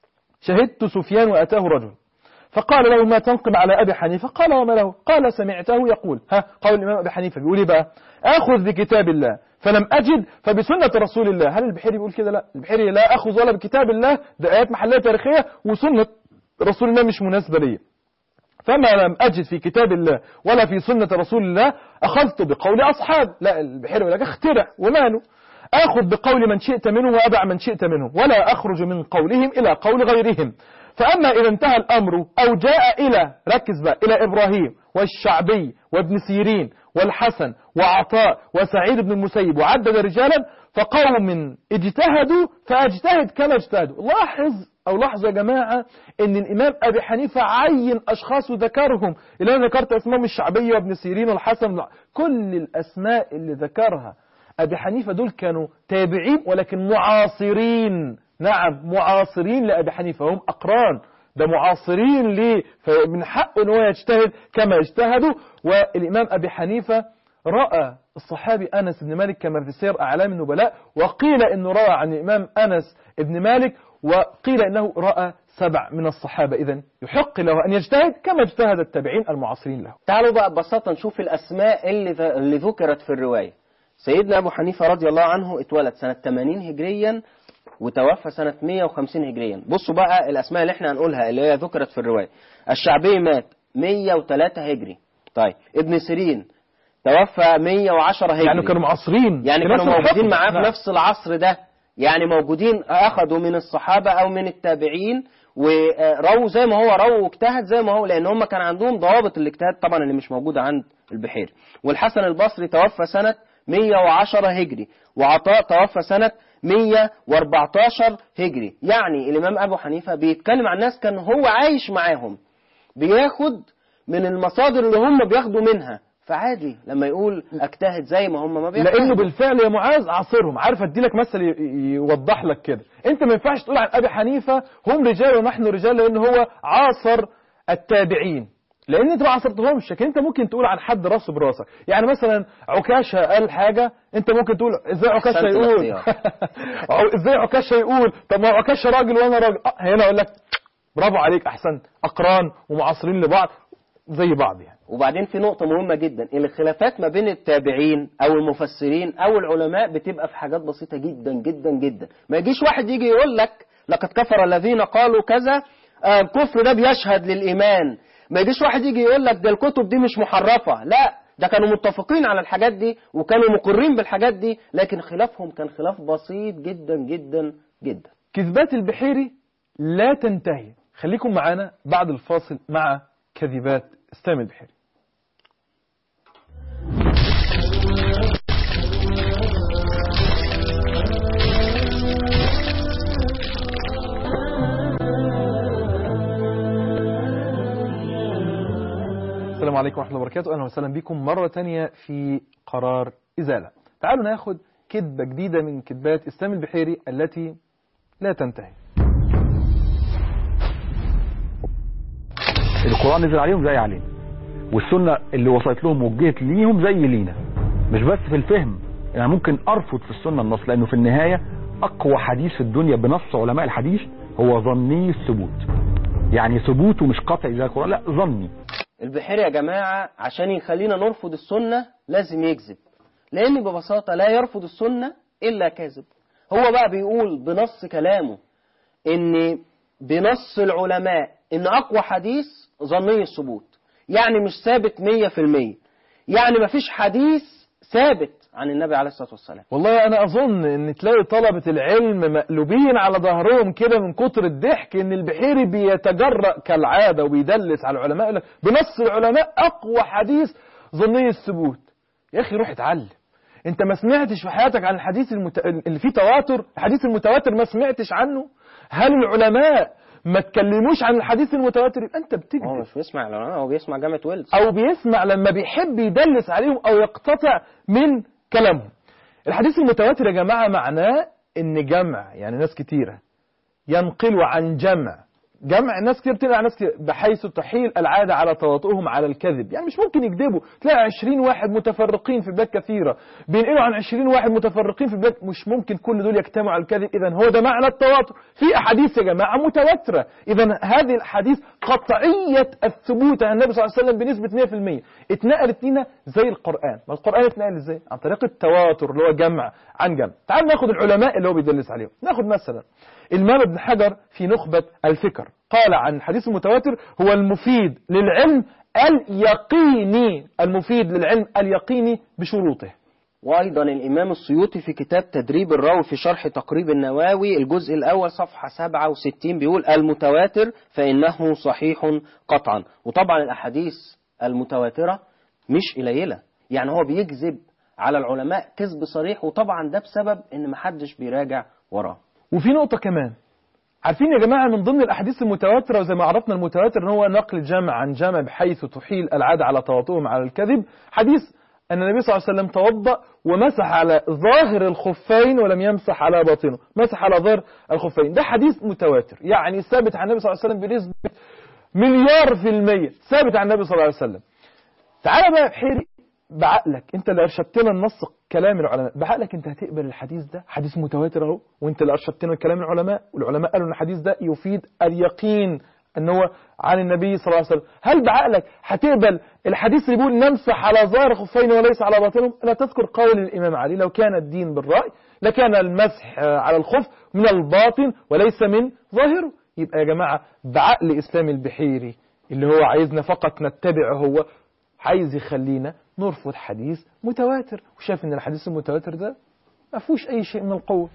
شهدت سفيان وأتاه رجل فقال له ما تنقم على أبي حنيفة قال وما له قال سمعته يقول ها قول الإمام أبي حنيفة بيقول إيه بقى أخذ بكتاب الله فلم أجد فبسنة رسول الله هل البحيري بيقول كده لا البحيري لا أخذ ولا بكتاب الله ده آيات محلية تاريخية وسنة رسول الله مش مناسبة لي فما لم أجد في كتاب الله ولا في سنة رسول الله أخذت بقول أصحاب لا البحيري يقول لك اخترع وماله آخذ بقول من شئت منهم وأدع من شئت منهم ولا أخرج من قولهم إلى قول غيرهم فأما إذا انتهى الأمر أو جاء إلى ركز بقى إلى إبراهيم والشعبي وابن سيرين والحسن وعطاء وسعيد بن المسيب وعدد رجالا فقوم اجتهدوا فاجتهد كما اجتهدوا لاحظ أو لاحظوا يا جماعة أن الإمام أبي حنيفة عين أشخاص وذكرهم اللي أنا ذكرت أسمائهم الشعبية وابن سيرين والحسن كل الأسماء اللي ذكرها أبي حنيفة دول كانوا تابعين ولكن معاصرين نعم معاصرين لأبي حنيفة هم أقران ده معاصرين ليه فمن حقه ان هو يجتهد كما اجتهدوا والإمام أبي حنيفة رأى الصحابي أنس بن مالك كما في سير أعلام النبلاء وقيل أنه رأى عن الإمام أنس بن مالك وقيل أنه رأى سبع من الصحابة إذا يحق له أن يجتهد كما اجتهد التابعين المعاصرين له تعالوا بقى ببساطة نشوف الأسماء اللي, ذ... اللي ذكرت في الرواية سيدنا أبو حنيفة رضي الله عنه اتولد سنة 80 هجريا وتوفى سنة 150 هجريا بصوا بقى الأسماء اللي احنا هنقولها اللي هي ذكرت في الرواية الشعبي مات 103 هجري طيب ابن سيرين توفى 110 هجري يعني كانوا معاصرين يعني في كانوا نفس الحكم. موجودين معاه في نعم. نفس العصر ده يعني موجودين أخذوا من الصحابة أو من التابعين ورووا زي ما هو رووا واجتهد زي ما هو لأن هم كان عندهم ضوابط الاجتهاد طبعا اللي مش موجودة عند البحيري والحسن البصري توفى سنة 110 هجري وعطاء توفى سنة 114 هجري يعني الإمام أبو حنيفة بيتكلم عن ناس كان هو عايش معاهم بياخد من المصادر اللي هم بياخدوا منها فعادي لما يقول اجتهد زي ما هم ما بيجتهدوا لانه بالفعل يا معاذ عاصرهم عارف ادي لك مثل ي- يوضح لك كده انت ما ينفعش تقول عن ابي حنيفه هم رجال ونحن رجال لان هو عاصر التابعين لان انت ما عاصرتهمش لكن انت ممكن تقول عن حد راسه براسك يعني مثلا عكاشه قال حاجه انت ممكن تقول ازاي عكاشه أحسنت يقول الاختيار. أو ازاي عكاشه يقول طب ما هو عكاشه راجل وانا راجل اه هنا اقول لك برافو عليك احسنت اقران ومعاصرين لبعض زي بعض يعني وبعدين في نقطة مهمة جدا الخلافات ما بين التابعين أو المفسرين أو العلماء بتبقى في حاجات بسيطة جدا جدا جدا ما يجيش واحد يجي يقول لك لقد كفر الذين قالوا كذا آه، الكفر ده بيشهد للإيمان ما يجيش واحد يجي يقول لك ده الكتب دي مش محرفة لا ده كانوا متفقين على الحاجات دي وكانوا مقرين بالحاجات دي لكن خلافهم كان خلاف بسيط جدا جدا جدا كذبات البحيري لا تنتهي خليكم معانا بعد الفاصل مع كذبات اسلام البحيري السلام عليكم ورحمة الله وبركاته أهلا وسهلا بكم مرة تانية في قرار إزالة تعالوا ناخد كذبة جديدة من كذبات إسلام البحيري التي لا تنتهي القرآن نزل عليهم زي علينا والسنة اللي وصلت لهم وجهت ليهم زي لينا مش بس في الفهم يعني ممكن أرفض في السنة النص لأنه في النهاية أقوى حديث في الدنيا بنص علماء الحديث هو ظني الثبوت يعني ثبوته مش قطعي زي القرآن لا ظني البحيري يا جماعة عشان يخلينا نرفض السنة لازم يكذب لأن ببساطة لا يرفض السنة إلا كاذب هو بقى بيقول بنص كلامه إن بنص العلماء إن أقوى حديث ظني الثبوت يعني مش ثابت مية في المية يعني مفيش حديث ثابت عن النبي عليه الصلاة والسلام والله أنا أظن إن تلاقي طلبة العلم مقلوبين على ظهرهم كده من كتر الضحك إن البحيري بيتجرأ كالعادة وبيدلس على العلماء يقول لك بنص العلماء أقوى حديث ظني الثبوت يا أخي روح اتعلم أنت ما سمعتش في حياتك عن الحديث المت... اللي فيه تواتر الحديث المتواتر ما سمعتش عنه هل العلماء ما تكلموش عن الحديث المتواتر يبقى انت هو بتكذب مش بيسمع العلماء هو بيسمع جامعة ويلز او بيسمع لما بيحب يدلس عليهم او يقتطع من كلامهم الحديث المتواتر يا جماعة معناه ان جمع يعني ناس كتيرة ينقل عن جمع جمع ناس كتير بتنقل عن ناس كتير بحيث تحيل العادة على تواطؤهم على الكذب يعني مش ممكن يكذبوا تلاقي 20 واحد متفرقين في بلاد كثيرة بينقلوا عن 20 واحد متفرقين في بلاد مش ممكن كل دول يجتمعوا على الكذب اذا هو ده معنى التواتر في احاديث يا جماعة متواترة اذا هذه الاحاديث قطعية الثبوت عن النبي صلى الله عليه وسلم بنسبة 100% اتنقلت لنا زي القرآن ما القرآن اتنقل ازاي عن طريق التواتر اللي هو جمع عن جمع تعال ناخد العلماء اللي هو بيدلس عليهم ناخد مثلا الإمام ابن حجر في نخبة الفكر قال عن الحديث المتواتر هو المفيد للعلم اليقيني المفيد للعلم اليقيني بشروطه وأيضا الإمام السيوطي في كتاب تدريب الراوي في شرح تقريب النواوي الجزء الأول صفحة 67 بيقول المتواتر فإنه صحيح قطعا وطبعا الأحاديث المتواترة مش قليلة يعني هو بيكذب على العلماء كذب صريح وطبعا ده بسبب إن محدش بيراجع وراه وفي نقطة كمان عارفين يا جماعة من ضمن الأحاديث المتواترة وزي ما عرفنا المتواتر ان هو نقل جمع عن جمع بحيث تحيل العادة على تواطؤهم على الكذب حديث أن النبي صلى الله عليه وسلم توضأ ومسح على ظاهر الخفين ولم يمسح على باطنه مسح على ظاهر الخفين ده حديث متواتر يعني ثابت عن النبي صلى الله عليه وسلم بنسبة مليار في المية ثابت عن النبي صلى الله عليه وسلم تعالى بقى بحيري بعقلك انت اللي ارشدتنا النص كلام العلماء بعقلك انت هتقبل الحديث ده حديث متواتر اهو وانت اللي ارشدتنا كلام العلماء والعلماء قالوا ان الحديث ده يفيد اليقين ان هو عن النبي صلى الله عليه وسلم هل بعقلك هتقبل الحديث اللي بيقول نمسح على ظاهر خفين وليس على باطنهم لا تذكر قول الامام علي لو كان الدين بالراي لكان المسح على الخف من الباطن وليس من ظاهره يبقى يا جماعه بعقل اسلام البحيري اللي هو عايزنا فقط نتبعه هو عايز يخلينا نرفض حديث متواتر وشاف ان الحديث المتواتر ده ما فيهوش اي شيء من القوه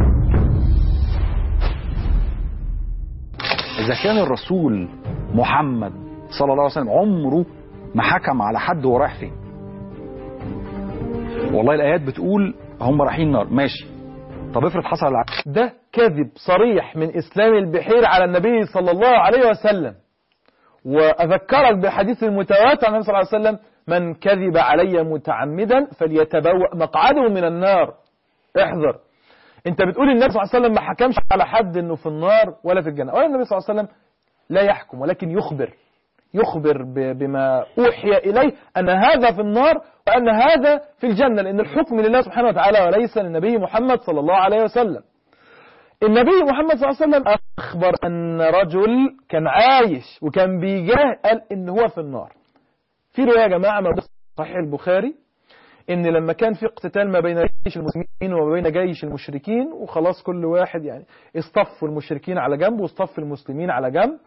إذا كان الرسول محمد صلى الله عليه وسلم عمره ما حكم على حد هو رايح فين والله الآيات بتقول هم رايحين نار ماشي طب افرض حصل العكس ده كذب صريح من اسلام البحير على النبي صلى الله عليه وسلم واذكرك بالحديث المتواتر عن النبي صلى الله عليه وسلم من كذب علي متعمدا فليتبوأ مقعده من النار احذر انت بتقول النبي صلى الله عليه وسلم ما حكمش على حد انه في النار ولا في الجنة ولا النبي صلى الله عليه وسلم لا يحكم ولكن يخبر يخبر ب- بما أوحي إليه أن هذا في النار وأن هذا في الجنة لأن الحكم لله سبحانه وتعالى وليس للنبي محمد صلى الله عليه وسلم النبي محمد صلى الله عليه وسلم أخبر أن رجل كان عايش وكان بيجاه قال إن هو في النار في رواية يا جماعة موجودة في صحيح البخاري ان لما كان في اقتتال ما بين جيش المسلمين وما بين جيش المشركين وخلاص كل واحد يعني اصطفوا المشركين على جنب واصطف المسلمين على جنب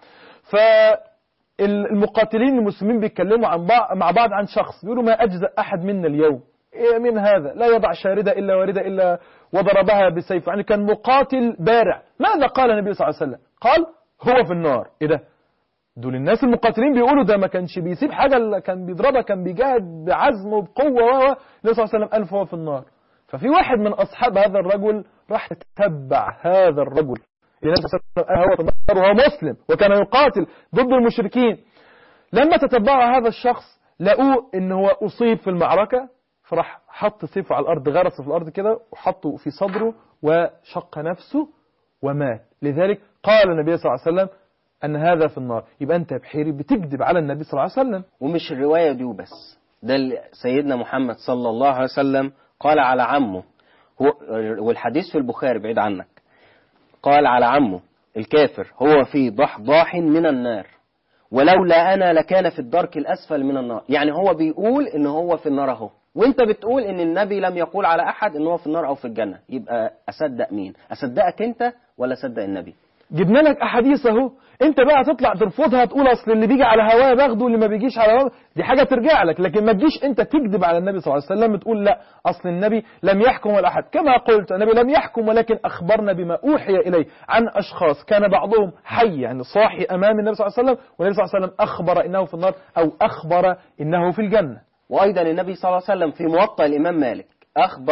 فالمقاتلين المسلمين بيتكلموا عن بعض مع بعض عن شخص بيقولوا ما اجزأ احد منا اليوم إيه من هذا لا يضع شاردة إلا واردة إلا وضربها بسيف يعني كان مقاتل بارع ماذا قال النبي صلى الله عليه وسلم قال هو في النار إيه ده دول الناس المقاتلين بيقولوا ده ما كانش بيسيب حاجة اللي كان بيضربها كان بيجاهد بعزم وبقوة و النبي صلى الله عليه وسلم قال فهو في النار ففي واحد من أصحاب هذا الرجل راح يتبع هذا الرجل النبي صلى الله عليه وسلم قال هو في النار وهو مسلم وكان يقاتل ضد المشركين لما تتبعوا هذا الشخص لقوه ان هو أصيب في المعركة فراح حط سيفه على الأرض غرس في الأرض كده وحطه في صدره وشق نفسه ومات لذلك قال النبي صلى الله عليه وسلم أن هذا في النار يبقى أنت يا بحيري بتكذب على النبي صلى الله عليه وسلم ومش الرواية دي وبس ده اللي سيدنا محمد صلى الله عليه وسلم قال على عمه هو والحديث في البخاري بعيد عنك قال على عمه الكافر هو في ضحضاح من النار ولولا أنا لكان في الدرك الأسفل من النار يعني هو بيقول إن هو في النار أهو وانت بتقول ان النبي لم يقول على احد ان هو في النار او في الجنه يبقى اصدق مين اصدقك انت ولا اصدق النبي جبنا لك احاديث اهو انت بقى تطلع ترفضها تقول اصل اللي بيجي على هواه باخده واللي ما بيجيش على هواه دي حاجه ترجع لك لكن ما تجيش انت تكذب على النبي صلى الله عليه وسلم تقول لا اصل النبي لم يحكم ولا احد كما قلت النبي لم يحكم ولكن اخبرنا بما اوحي اليه عن اشخاص كان بعضهم حي يعني صاحي امام النبي صلى الله عليه وسلم والنبي صلى الله عليه وسلم اخبر انه في النار او اخبر انه في الجنه وايضا النبي صلى الله عليه وسلم في موطأ الامام مالك اخبر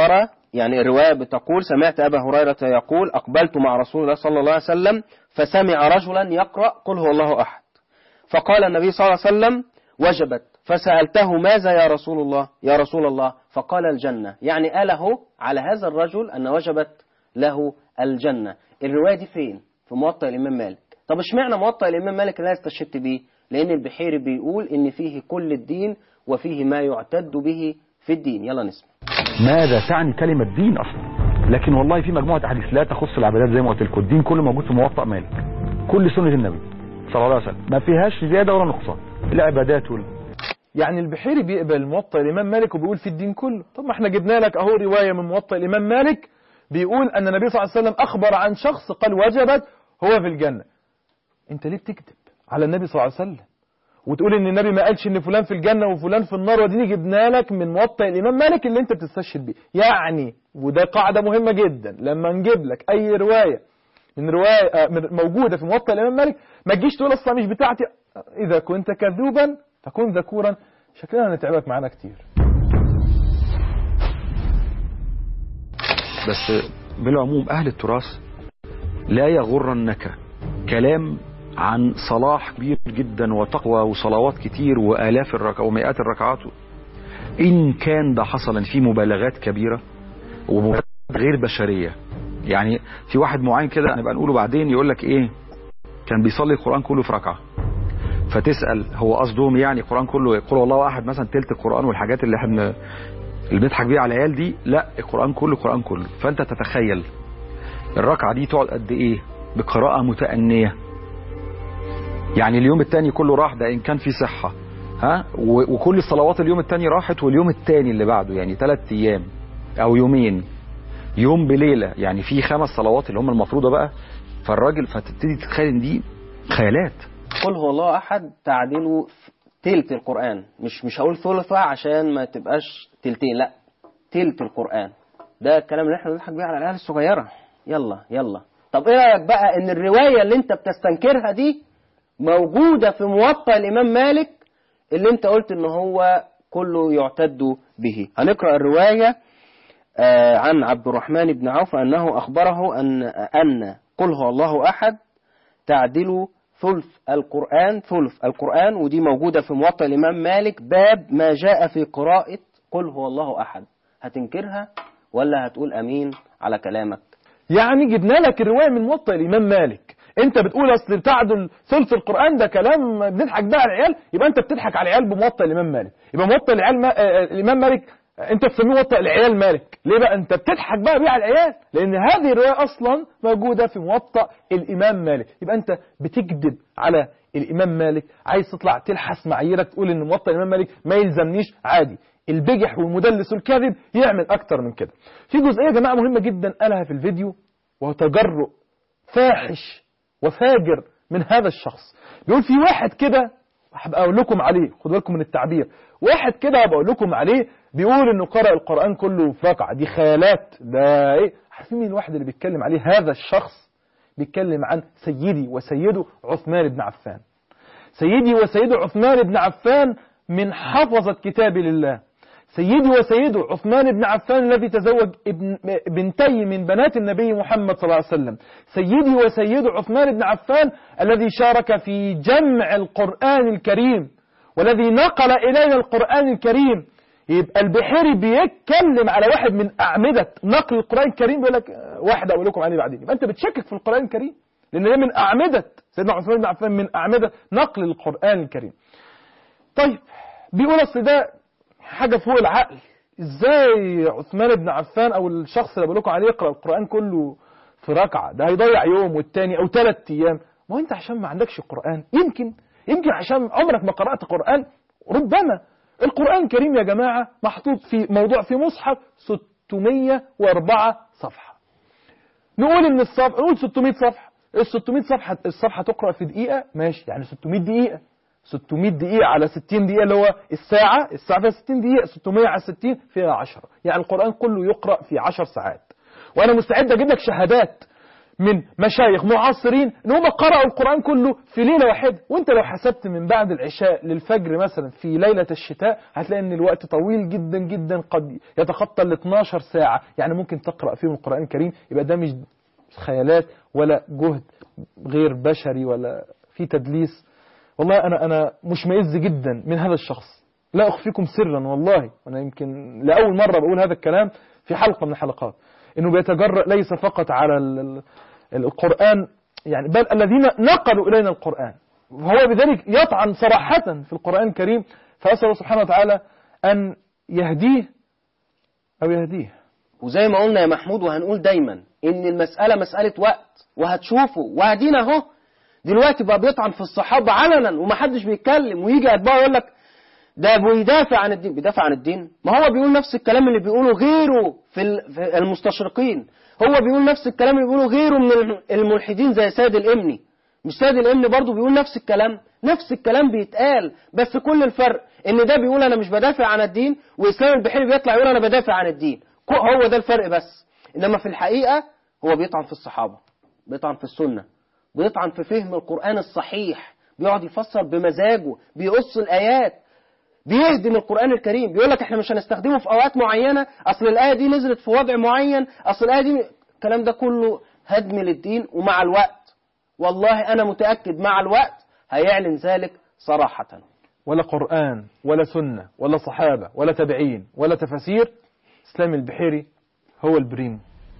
يعني الرواية بتقول سمعت أبا هريرة يقول أقبلت مع رسول الله صلى الله عليه وسلم فسمع رجلا يقرأ قل هو الله أحد فقال النبي صلى الله عليه وسلم وجبت فسألته ماذا يا رسول الله يا رسول الله فقال الجنة يعني أله على هذا الرجل أن وجبت له الجنة الرواية دي فين في موطأ الإمام مالك طب اشمعنى موطأ الإمام مالك لا استشهدت بيه لأن البحيري بيقول إن فيه كل الدين وفيه ما يعتد به في الدين يلا نسمع ماذا تعني كلمة دين أصلا لكن والله في مجموعة أحاديث لا تخص العبادات زي ما قلت لكم الدين كله موجود في موطأ مالك كل سنة النبي صلى الله عليه وسلم ما فيهاش زيادة ولا نقصان العبادات وال... يعني البحيري بيقبل موطأ الإمام مالك وبيقول في الدين كله طب ما احنا جبنا لك أهو رواية من موطأ الإمام مالك بيقول أن النبي صلى الله عليه وسلم أخبر عن شخص قال وجبت هو في الجنة أنت ليه بتكذب على النبي صلى الله عليه وسلم وتقول ان النبي ما قالش ان فلان في الجنة وفلان في النار وديني جبنا لك من موطئ الامام مالك اللي انت بتستشهد بيه يعني وده قاعدة مهمة جدا لما نجيب لك اي رواية من رواية آه، من- موجودة في موطئ الامام مالك ما تجيش تقول اصلا مش بتاعتي اذا كنت كذوبا فكن ذكورا شكلنا هنتعبك معانا كتير بس بالعموم أهل التراث لا يغرنك كلام عن صلاح كبير جدا وتقوى وصلوات كتير وآلاف الركعات ومئات الركعات إن كان ده حصل إن في مبالغات كبيرة ومبالغات غير بشرية يعني في واحد معين كده نبقى نقوله بعدين يقول لك إيه كان بيصلي القرآن كله في ركعة فتسأل هو قصدهم يعني القرآن كله يقول والله أحد مثلا تلت القرآن والحاجات اللي احنا بن- اللي بنضحك بيها على العيال دي لا القرآن كله القرآن كله فأنت تتخيل الركعة دي تقعد قد إيه بقراءة متأنية يعني اليوم التاني كله راح ده إن كان في صحة ها و- وكل الصلوات اليوم التاني راحت واليوم التاني اللي بعده يعني ثلاث أيام أو يومين يوم بليلة يعني في خمس صلوات اللي هم المفروضة بقى فالراجل فتبتدي تتخيل إن دي خيالات قل هو الله احد تعديله تلت القران مش مش هقول ثلثة عشان ما تبقاش تلتين لا تلت القران ده الكلام اللي احنا بنضحك بيه على العيال الصغيره يلا يلا طب ايه رايك بقى ان الروايه اللي انت بتستنكرها دي موجوده في موطأ الامام مالك اللي انت قلت ان هو كله يعتد به هنقرا الروايه آه، عن عبد الرحمن بن عوف انه اخبره ان ان قل هو الله احد تعدل ثلث القرآن ثلث القرآن ودي موجودة في موطأ الإمام مالك باب ما جاء في قراءة قل هو الله أحد هتنكرها ولا هتقول أمين على كلامك يعني جبنا لك الرواية من موطأ الإمام مالك انت بتقول اصل بتعدل ثلث القرآن ده كلام بنضحك بقى على العيال يبقى انت بتضحك على العيال بموطأ الإمام مالك يبقى موطأ العيال ما... آه، الإمام مالك انت تسميه موطأ العيال مالك ليه بقى انت بتضحك بقى بيه على العيال لان هذه الرواية اصلا موجودة في موطأ الإمام مالك يبقى انت بتكذب على الإمام مالك عايز تطلع تلحس معاييرك تقول ان موطأ الإمام مالك ما يلزمنيش عادي البجح والمدلس والكاذب يعمل اكتر من كده في جزئية يا جماعة مهمة جدا قالها في الفيديو وهو تجرؤ فاحش وفاجر من هذا الشخص بيقول في واحد كده هبقى اقول لكم عليه خدوا بالكم من التعبير واحد كده هبقى اقول لكم عليه بيقول انه قرأ القرآن كله في ركعة دي خيالات ده ايه عارفين مين الواحد اللي بيتكلم عليه هذا الشخص بيتكلم عن سيدي وسيده عثمان بن عفان سيدي وسيده عثمان بن عفان من حفظة كتاب الله سيدي وسيده عثمان بن عفان الذي تزوج ابن بنتي من بنات النبي محمد صلى الله عليه وسلم سيدي وسيده عثمان بن عفان الذي شارك في جمع القرآن الكريم والذي نقل إلينا القرآن الكريم يبقى البحيري بيتكلم على واحد من أعمدة نقل القرآن الكريم بيقول لك آه، واحد أقول لكم عليه بعدين يبقى أنت بتشكك في القرآن الكريم لأن ده من أعمدة سيدنا عثمان بن عفان من أعمدة نقل القرآن الكريم طيب بيقول أصل ده حاجة فوق العقل ازاي عثمان بن عفان او الشخص اللي بقول لكم عليه يقرأ القرآن كله في ركعة ده هيضيع يوم والتاني او ثلاث ايام ما هو انت عشان ما عندكش قرآن يمكن يمكن عشان عمرك ما قرأت قرآن ربما القرآن الكريم يا جماعة محطوط في موضوع في مصحف 604 صفحة نقول ان الصفحة نقول 600 صفحة ال 600 صفحة الصفحة تقرأ في دقيقة ماشي يعني 600 دقيقة 600 دقيقة على 60 دقيقة اللي هو الساعة الساعة فيها 60 دقيقة 600 على 60 فيها 10 يعني القرآن كله يقرأ في 10 ساعات وأنا مستعد أجيب لك شهادات من مشايخ معاصرين ان هم قرأوا القرآن كله في ليلة واحدة وانت لو حسبت من بعد العشاء للفجر مثلا في ليلة الشتاء هتلاقي ان الوقت طويل جدا جدا قد يتخطى ال 12 ساعة يعني ممكن تقرأ فيهم القرآن الكريم يبقى ده مش خيالات ولا جهد غير بشري ولا في تدليس والله انا انا مشمئز جدا من هذا الشخص لا اخفيكم سرا والله وانا يمكن لاول مره بقول هذا الكلام في حلقه من الحلقات انه بيتجرأ ليس فقط على ال- ال- القران يعني بل الذين نقلوا الينا القران وهو بذلك يطعن صراحه في القران الكريم فاسال الله سبحانه وتعالى ان يهديه او يهديه وزي ما قلنا يا محمود وهنقول دايما ان المسألة مسألة وقت وهتشوفوا وادينا اهو دلوقتي بقى بيطعن في الصحابة علنا ومحدش بيتكلم ويجي اتباعه يقول لك ده بيدافع عن الدين بيدافع عن الدين ما هو بيقول نفس الكلام اللي بيقوله غيره في ال- في المستشرقين هو بيقول نفس الكلام اللي بيقوله غيره من الم- الملحدين زي سيد الامني مش سيد الامني برضه بيقول نفس الكلام نفس الكلام بيتقال بس كل الفرق ان ده بيقول انا مش بدافع عن الدين واسلام البحيري بيطلع يقول انا بدافع عن الدين كو- هو ده الفرق بس انما في الحقيقه هو بيطعن في الصحابه بيطعن في السنه بيطعن في فهم القران الصحيح بيقعد يفسر بمزاجه بيقص الايات بيهدم القرآن الكريم بيقول لك احنا مش هنستخدمه في اوقات معينة اصل الآية دي نزلت في وضع معين اصل الآية دي الكلام ده كله هدم للدين ومع الوقت والله انا متأكد مع الوقت هيعلن ذلك صراحة ولا قرآن ولا سنة ولا صحابة ولا تابعين ولا تفاسير إسلام البحيري هو البريم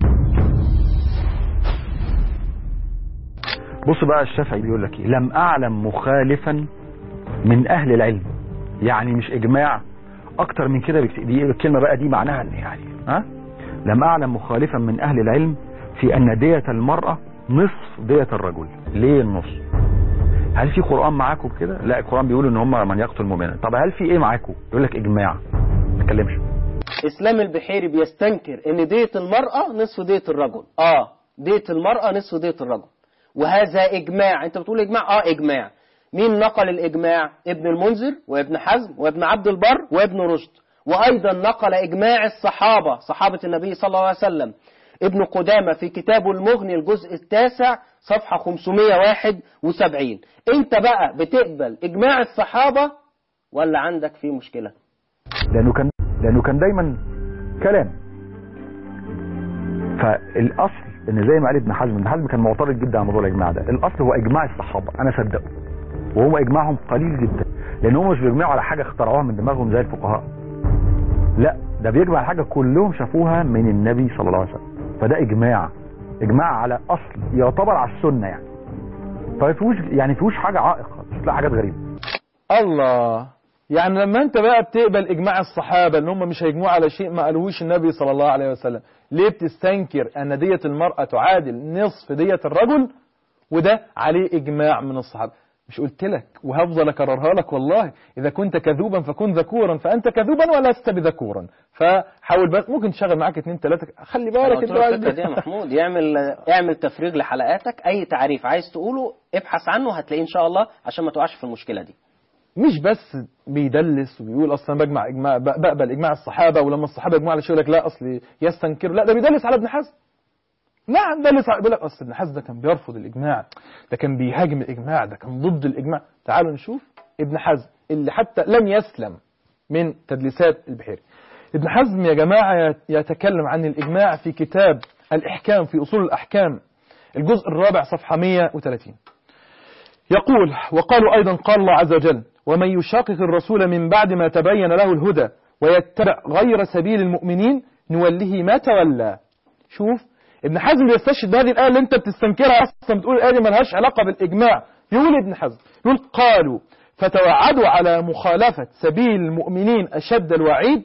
بص بقى الشافعي بيقول لك ايه لم اعلم مخالفا من اهل العلم يعني مش اجماع اكتر من كده بكتير دي الكلمه بقى دي معناها ان يعني ها لم اعلم مخالفا من اهل العلم في ان دية المرأة نصف دية الرجل ليه النص هل في قرآن معاكم كده لا القرآن بيقول ان هم من يقتل مؤمنا طب هل في ايه معاكم يقول لك اجماع ما تتكلمش اسلام البحيري بيستنكر ان دية المرأة نصف دية الرجل اه دية المرأة نصف دية الرجل وهذا اجماع انت بتقول اجماع اه اجماع مين نقل الاجماع ابن المنذر وابن حزم وابن عبد البر وابن رشد وايضا نقل اجماع الصحابة صحابة النبي صلى الله عليه وسلم ابن قدامة في كتابه المغني الجزء التاسع صفحة 571 انت بقى بتقبل اجماع الصحابة ولا عندك فيه مشكلة لانه كان لانه كان دايما كلام فالاصل ان زي ما قال ابن حزم ابن حزم كان معترض جدا على موضوع الاجماع ده الاصل هو اجماع الصحابه انا صدقه وهو اجماعهم قليل جدا لان هم مش بيجمعوا على حاجه اخترعوها من دماغهم زي الفقهاء لا ده بيجمع على حاجه كلهم شافوها من النبي صلى الله عليه وسلم فده اجماع اجماع على اصل يعتبر على السنه يعني فما فيهوش يعني فيهوش حاجه عائق مش هتلاقي حاجات غريبه الله يعني لما انت بقى بتقبل اجماع الصحابة ان هم مش هيجمعوا على شيء ما قالوهوش النبي صلى الله عليه وسلم ليه بتستنكر ان دية المرأة تعادل نصف دية الرجل وده عليه اجماع من الصحابة مش قلت لك وهفضل اكررها لك والله اذا كنت كذوبا فكن ذكورا فانت كذوبا ولست بذكورا فحاول بس ممكن تشغل معاك اتنين تلاتة خلي انا بالك قلت انت له بقى- الفكره دي يا محمود يعمل اعمل تفريغ لحلقاتك اي تعريف عايز تقوله ابحث عنه هتلاقيه ان شاء الله عشان ما تقعش في المشكله دي مش بس بيدلس وبيقول اصلا بجمع اجماع ب- بقبل اجماع الصحابه ولما الصحابه يجمعوا على شيء يقول لك لا اصل يستنكر لا ده بيدلس على ابن حزم نعم دلس على بيقول لك اصل ابن حزم ده كان بيرفض الاجماع ده كان بيهاجم الاجماع ده كان ضد الاجماع تعالوا نشوف ابن حزم اللي حتى لم يسلم من تدليسات البحيري ابن حزم يا جماعه يت- يتكلم عن الاجماع في كتاب الاحكام في اصول الاحكام الجزء الرابع صفحه 130 يقول وقالوا أيضا قال الله عز وجل ومن يشاقق الرسول من بعد ما تبين له الهدى ويتبع غير سبيل المؤمنين نوله ما تولى شوف ابن حزم بيستشهد بهذه الآية اللي انت بتستنكرها أصلا بتقول الآية دي ملهاش علاقة بالإجماع يقول ابن حزم يقول قالوا فتوعدوا على مخالفة سبيل المؤمنين أشد الوعيد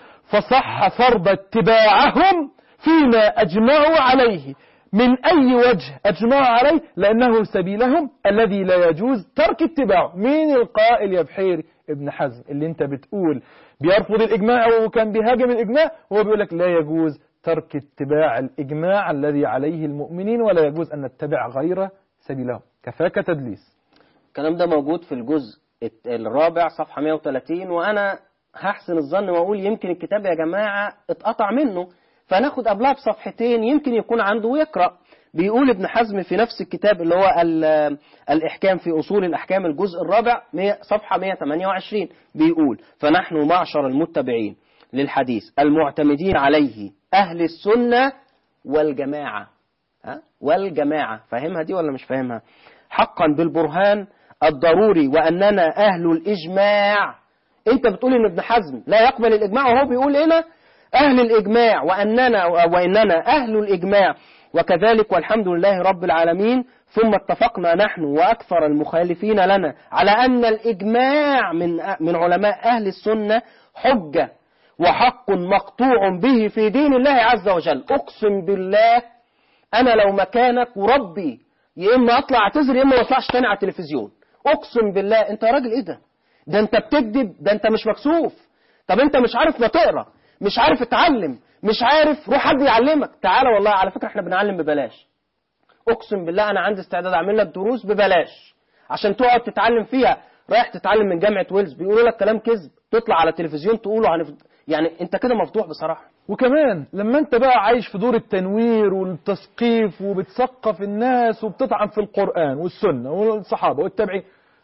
فصح فرض اتباعهم فيما أجمعوا عليه من أي وجه أجمعوا عليه لأنه سبيلهم الذي لا يجوز ترك اتباعه مين القائل يا بحيري ابن حزم اللي انت بتقول بيرفض الإجماع وكان بيهاجم الإجماع هو بيقول لك لا يجوز ترك اتباع الإجماع الذي عليه المؤمنين ولا يجوز أن نتبع غير سبيلهم كفاك تدليس الكلام ده موجود في الجزء الت- الرابع صفحة 130 وأنا هحسن الظن وأقول يمكن الكتاب يا جماعة اتقطع منه فناخد قبلها بصفحتين يمكن يكون عنده ويقرأ بيقول ابن حزم في نفس الكتاب اللي هو ال- الإحكام في أصول الأحكام الجزء الرابع مية- صفحة 128 بيقول فنحن معشر المتبعين للحديث المعتمدين عليه أهل السنة والجماعة ها؟ والجماعة فاهمها دي ولا مش فاهمها حقا بالبرهان الضروري وأننا أهل الإجماع أنت بتقول إن ابن حزم لا يقبل الإجماع وهو بيقول هنا أهل الإجماع وأننا وإننا أهل الإجماع وكذلك والحمد لله رب العالمين ثم اتفقنا نحن وأكثر المخالفين لنا على أن الإجماع من من علماء أهل السنة حجة وحق مقطوع به في دين الله عز وجل أقسم بالله انا لو مكانك وربي يا اما اطلع اعتذر يا اما ما اطلعش تاني على التلفزيون اقسم بالله انت يا راجل ايه ده ده انت بتكذب ده انت مش مكسوف طب انت مش عارف ما تقرا مش عارف تتعلم مش عارف روح حد يعلمك تعالى والله على فكره احنا بنعلم ببلاش اقسم بالله انا عندي استعداد اعمل لك دروس ببلاش عشان تقعد تتعلم فيها رايح تتعلم من جامعه ويلز بيقولوا لك كلام كذب تطلع على التلفزيون تقوله هنف... يعني انت كده مفضوح بصراحه وكمان لما انت بقى عايش في دور التنوير والتثقيف وبتثقف الناس وبتطعن في القرآن والسنة والصحابة والتابعين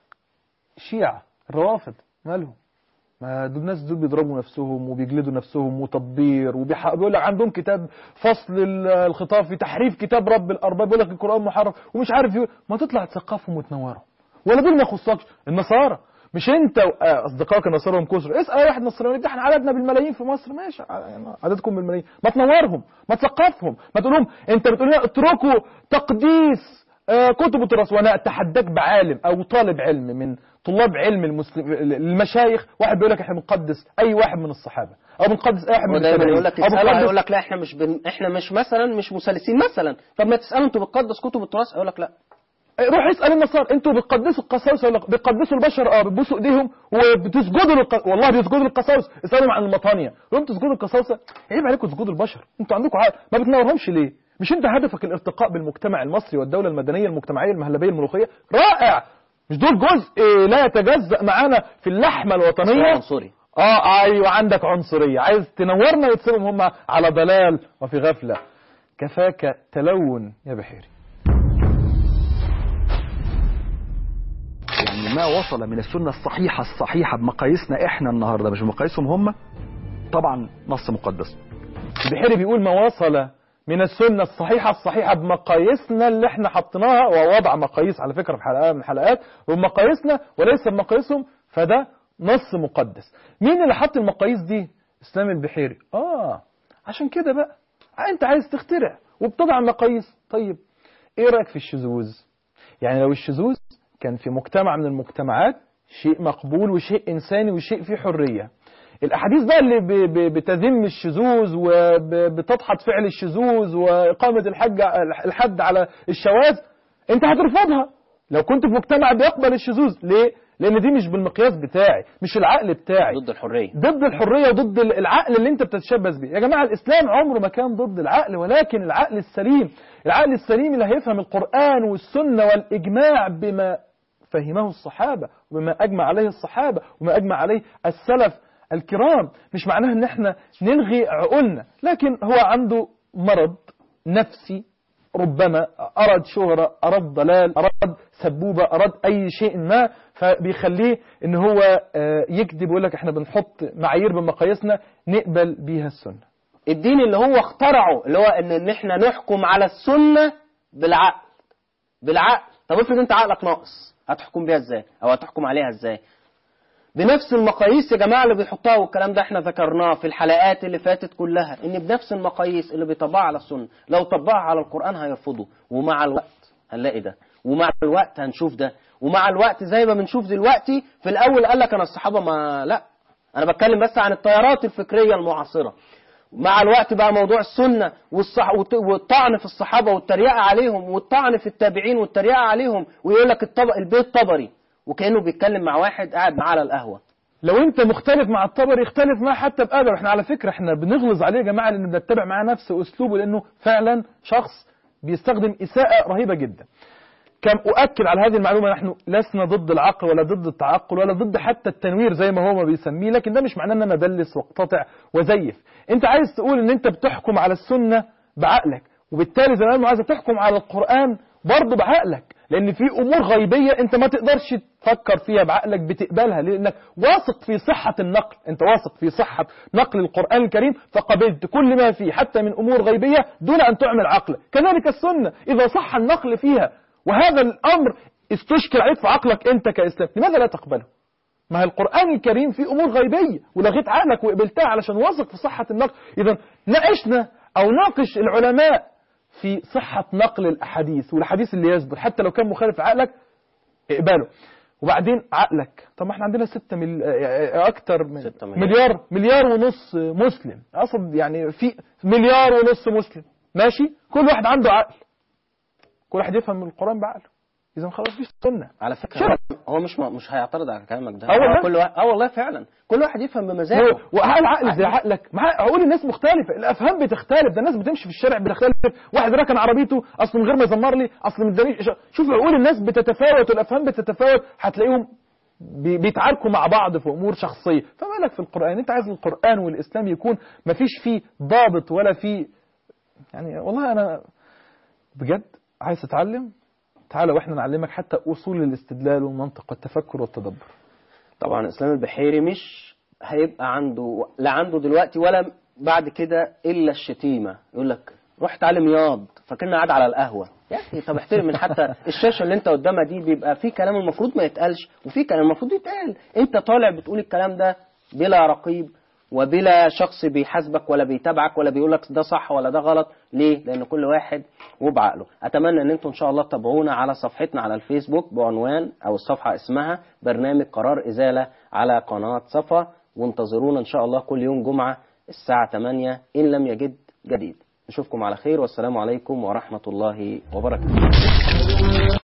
الشيعة الروافض مالهم ما دول الناس دول بيضربوا نفسهم وبيجلدوا نفسهم وتطبير وبيقول لك عندهم كتاب فصل ال- الخطاب في تحريف كتاب رب الارباب بيقول لك القران محرف ومش عارف يقول ما تطلع تثقفهم وتنورهم ولا دول ما يخصكش النصارى مش انت واصدقائك النصارى هم كسر اسال اي واحد نصراني ده احنا عددنا بالملايين في مصر ماشي يعني عددكم بالملايين ما تنورهم ما تثقفهم ما تقول لهم انت بتقول لنا اتركوا تقديس آه، كتب التراث وانا اتحداك بعالم او طالب علم من طلاب علم المسلم المشايخ واحد بيقول لك احنا بنقدس اي واحد من الصحابه او بنقدس اي واحد من هو دايما التابعين يقول لك أو اساله بنقدس- هيقول لك لا احنا مش بن... احنا مش مثلا مش مثلثين مثلا طب ما تساله انتوا بتقدس كتب التراث هيقول لك لا روح اسال النصارى انتوا بتقدسوا القساوسه ولا بتقدسوا البشر اه بتبوسوا ايديهم وبتسجدوا للق... والله بيسجدوا للقساوسه اسالهم عن المطانيه لو انتوا تسجدوا للقساوسه عيب عليكم تسجدوا البشر انتوا عندكم عقل ما بتنورهمش ليه مش انت هدفك الارتقاء بالمجتمع المصري والدوله المدنيه المجتمعيه المهلبيه الملوخيه رائع مش دول جزء لا يتجزأ معانا في اللحمه الوطنيه عنصري اه ايوه عندك عنصريه عايز تنورنا وتسيبهم هم على ضلال وفي غفله كفاك تلون يا بحيري يعني ما وصل من السنة الصحيحة الصحيحة بمقاييسنا احنا النهاردة مش بمقاييسهم هم طبعا نص مقدس البحيري بيقول ما وصل من السنة الصحيحة الصحيحة بمقاييسنا اللي احنا حطيناها ووضع مقاييس على فكرة في حلقة من الحلقات وبمقاييسنا وليس بمقاييسهم فده نص مقدس مين اللي حط المقاييس دي اسلام البحيري اه عشان كده بقى انت عايز تخترع وبتضع مقاييس طيب ايه رايك في الشذوذ يعني لو الشذوذ كان في مجتمع من المجتمعات شيء مقبول وشيء انساني وشيء فيه حريه الاحاديث بقى اللي ب- ب- بتذم الشذوذ وبتدحض فعل الشذوذ واقامه الحج الحد على الشواذ انت هترفضها لو كنت في مجتمع بيقبل الشذوذ ليه لان دي مش بالمقياس بتاعي مش العقل بتاعي ضد الحريه ضد الحريه وضد العقل اللي انت بتتشبث بيه يا جماعه الاسلام عمره ما كان ضد العقل ولكن العقل السليم العقل السليم اللي هيفهم القران والسنه والاجماع بما فهمه الصحابه وبما اجمع عليه الصحابه وما اجمع عليه السلف الكرام مش معناه ان احنا نلغي عقولنا لكن هو عنده مرض نفسي ربما أراد شهرة أراد ضلال أراد سبوبة أراد أي شيء ما فبيخليه إن هو آه، يكذب ويقول لك إحنا بنحط معايير بمقاييسنا نقبل بيها السنة الدين اللي هو اخترعه اللي هو ان ان احنا نحكم على السنه بالعقل بالعقل طب افرض انت عقلك ناقص هتحكم بيها ازاي او هتحكم عليها ازاي بنفس المقاييس يا جماعه اللي بيحطها والكلام ده احنا ذكرناه في الحلقات اللي فاتت كلها ان بنفس المقاييس اللي بيطبقها على السنه لو طبقها على القران هيرفضه ومع الوقت هنلاقي ده ومع الوقت هنشوف ده ومع الوقت زي ما بنشوف دلوقتي في الاول قال لك انا الصحابه ما لا انا بتكلم بس عن التيارات الفكريه المعاصره مع الوقت بقى موضوع السنة والصح... والت- والطعن في الصحابة والتريقة عليهم والطعن في التابعين والتريقة عليهم ويقول لك الطبق البيت طبري وكأنه بيتكلم مع واحد قاعد معاه على القهوة لو انت مختلف مع الطبري اختلف معاه حتى بأدب احنا على فكرة احنا بنغلظ عليه يا جماعة لان بنتبع معاه نفس اسلوبه لانه فعلا شخص بيستخدم اساءة رهيبة جدا كم أؤكد على هذه المعلومة نحن لسنا ضد العقل ولا ضد التعقل ولا ضد حتى التنوير زي ما هو ما بيسميه لكن ده مش معناه ان انا ادلس واقتطع وزيف انت عايز تقول ان انت بتحكم على السنة بعقلك وبالتالي زي ما قال معاذ تحكم على القرآن برضه بعقلك لأن في أمور غيبية أنت ما تقدرش تفكر فيها بعقلك بتقبلها لأنك واثق في صحة النقل أنت واثق في صحة نقل القرآن الكريم فقبلت كل ما فيه حتى من أمور غيبية دون أن تعمل عقلك كذلك السنة إذا صح النقل فيها وهذا الأمر استشكل عليك في عقلك أنت كإسلام لماذا لا تقبله ما هي القرآن الكريم فيه أمور غيبية ولغيت عقلك وقبلتها علشان واثق في صحة النقل إذا ناقشنا أو ناقش العلماء في صحة نقل الأحاديث والحديث اللي يثبت حتى لو كان مخالف عقلك اقبله وبعدين عقلك طب ما احنا عندنا ستة مل... أكتر من ستة مليار. مليار مليار ونص مسلم أصلا يعني في مليار ونص مسلم ماشي كل واحد عنده عقل كل واحد يفهم القرآن بعقله إذا خلاص دي سنة على فكره شرع. هو مش مش هيعترض على كلامك ده آه والله؟ هو كل واحد اه والله فعلا كل واحد يفهم بمزاجه وهل عقل زي عقلك مع عقول الناس مختلفة الأفهام بتختلف ده الناس بتمشي في الشارع بتختلف واحد راكن عربيته أصل من غير ما يزمر لي أصل من دمي شوف عقول الناس بتتفاوت والأفهام بتتفاوت هتلاقيهم بي- بيتعاركوا مع بعض في أمور شخصية فما لك في القرآن أنت عايز القرآن والإسلام يكون ما فيش فيه ضابط ولا فيه يعني والله أنا بجد عايز تتعلم تعالى واحنا نعلمك حتى أصول الاستدلال والمنطق والتفكر والتدبر طبعا اسلام البحيري مش هيبقى عنده لا عنده دلوقتي ولا بعد كده الا الشتيمه يقول لك روح اتعلم ياض فاكرني قاعد على القهوه يا اخي طب احترم من حتى الشاشه اللي انت قدامها دي بيبقى في كلام المفروض ما يتقالش وفي كلام المفروض يتقال انت طالع بتقول الكلام ده بلا رقيب وبلا شخص بيحاسبك ولا بيتابعك ولا بيقول لك ده صح ولا ده غلط ليه لان كل واحد وبعقله اتمنى ان انتم ان شاء الله تتابعونا على صفحتنا على الفيسبوك بعنوان او الصفحه اسمها برنامج قرار ازاله على قناه صفا وانتظرونا ان شاء الله كل يوم جمعه الساعه 8 ان لم يجد جديد نشوفكم على خير والسلام عليكم ورحمه الله وبركاته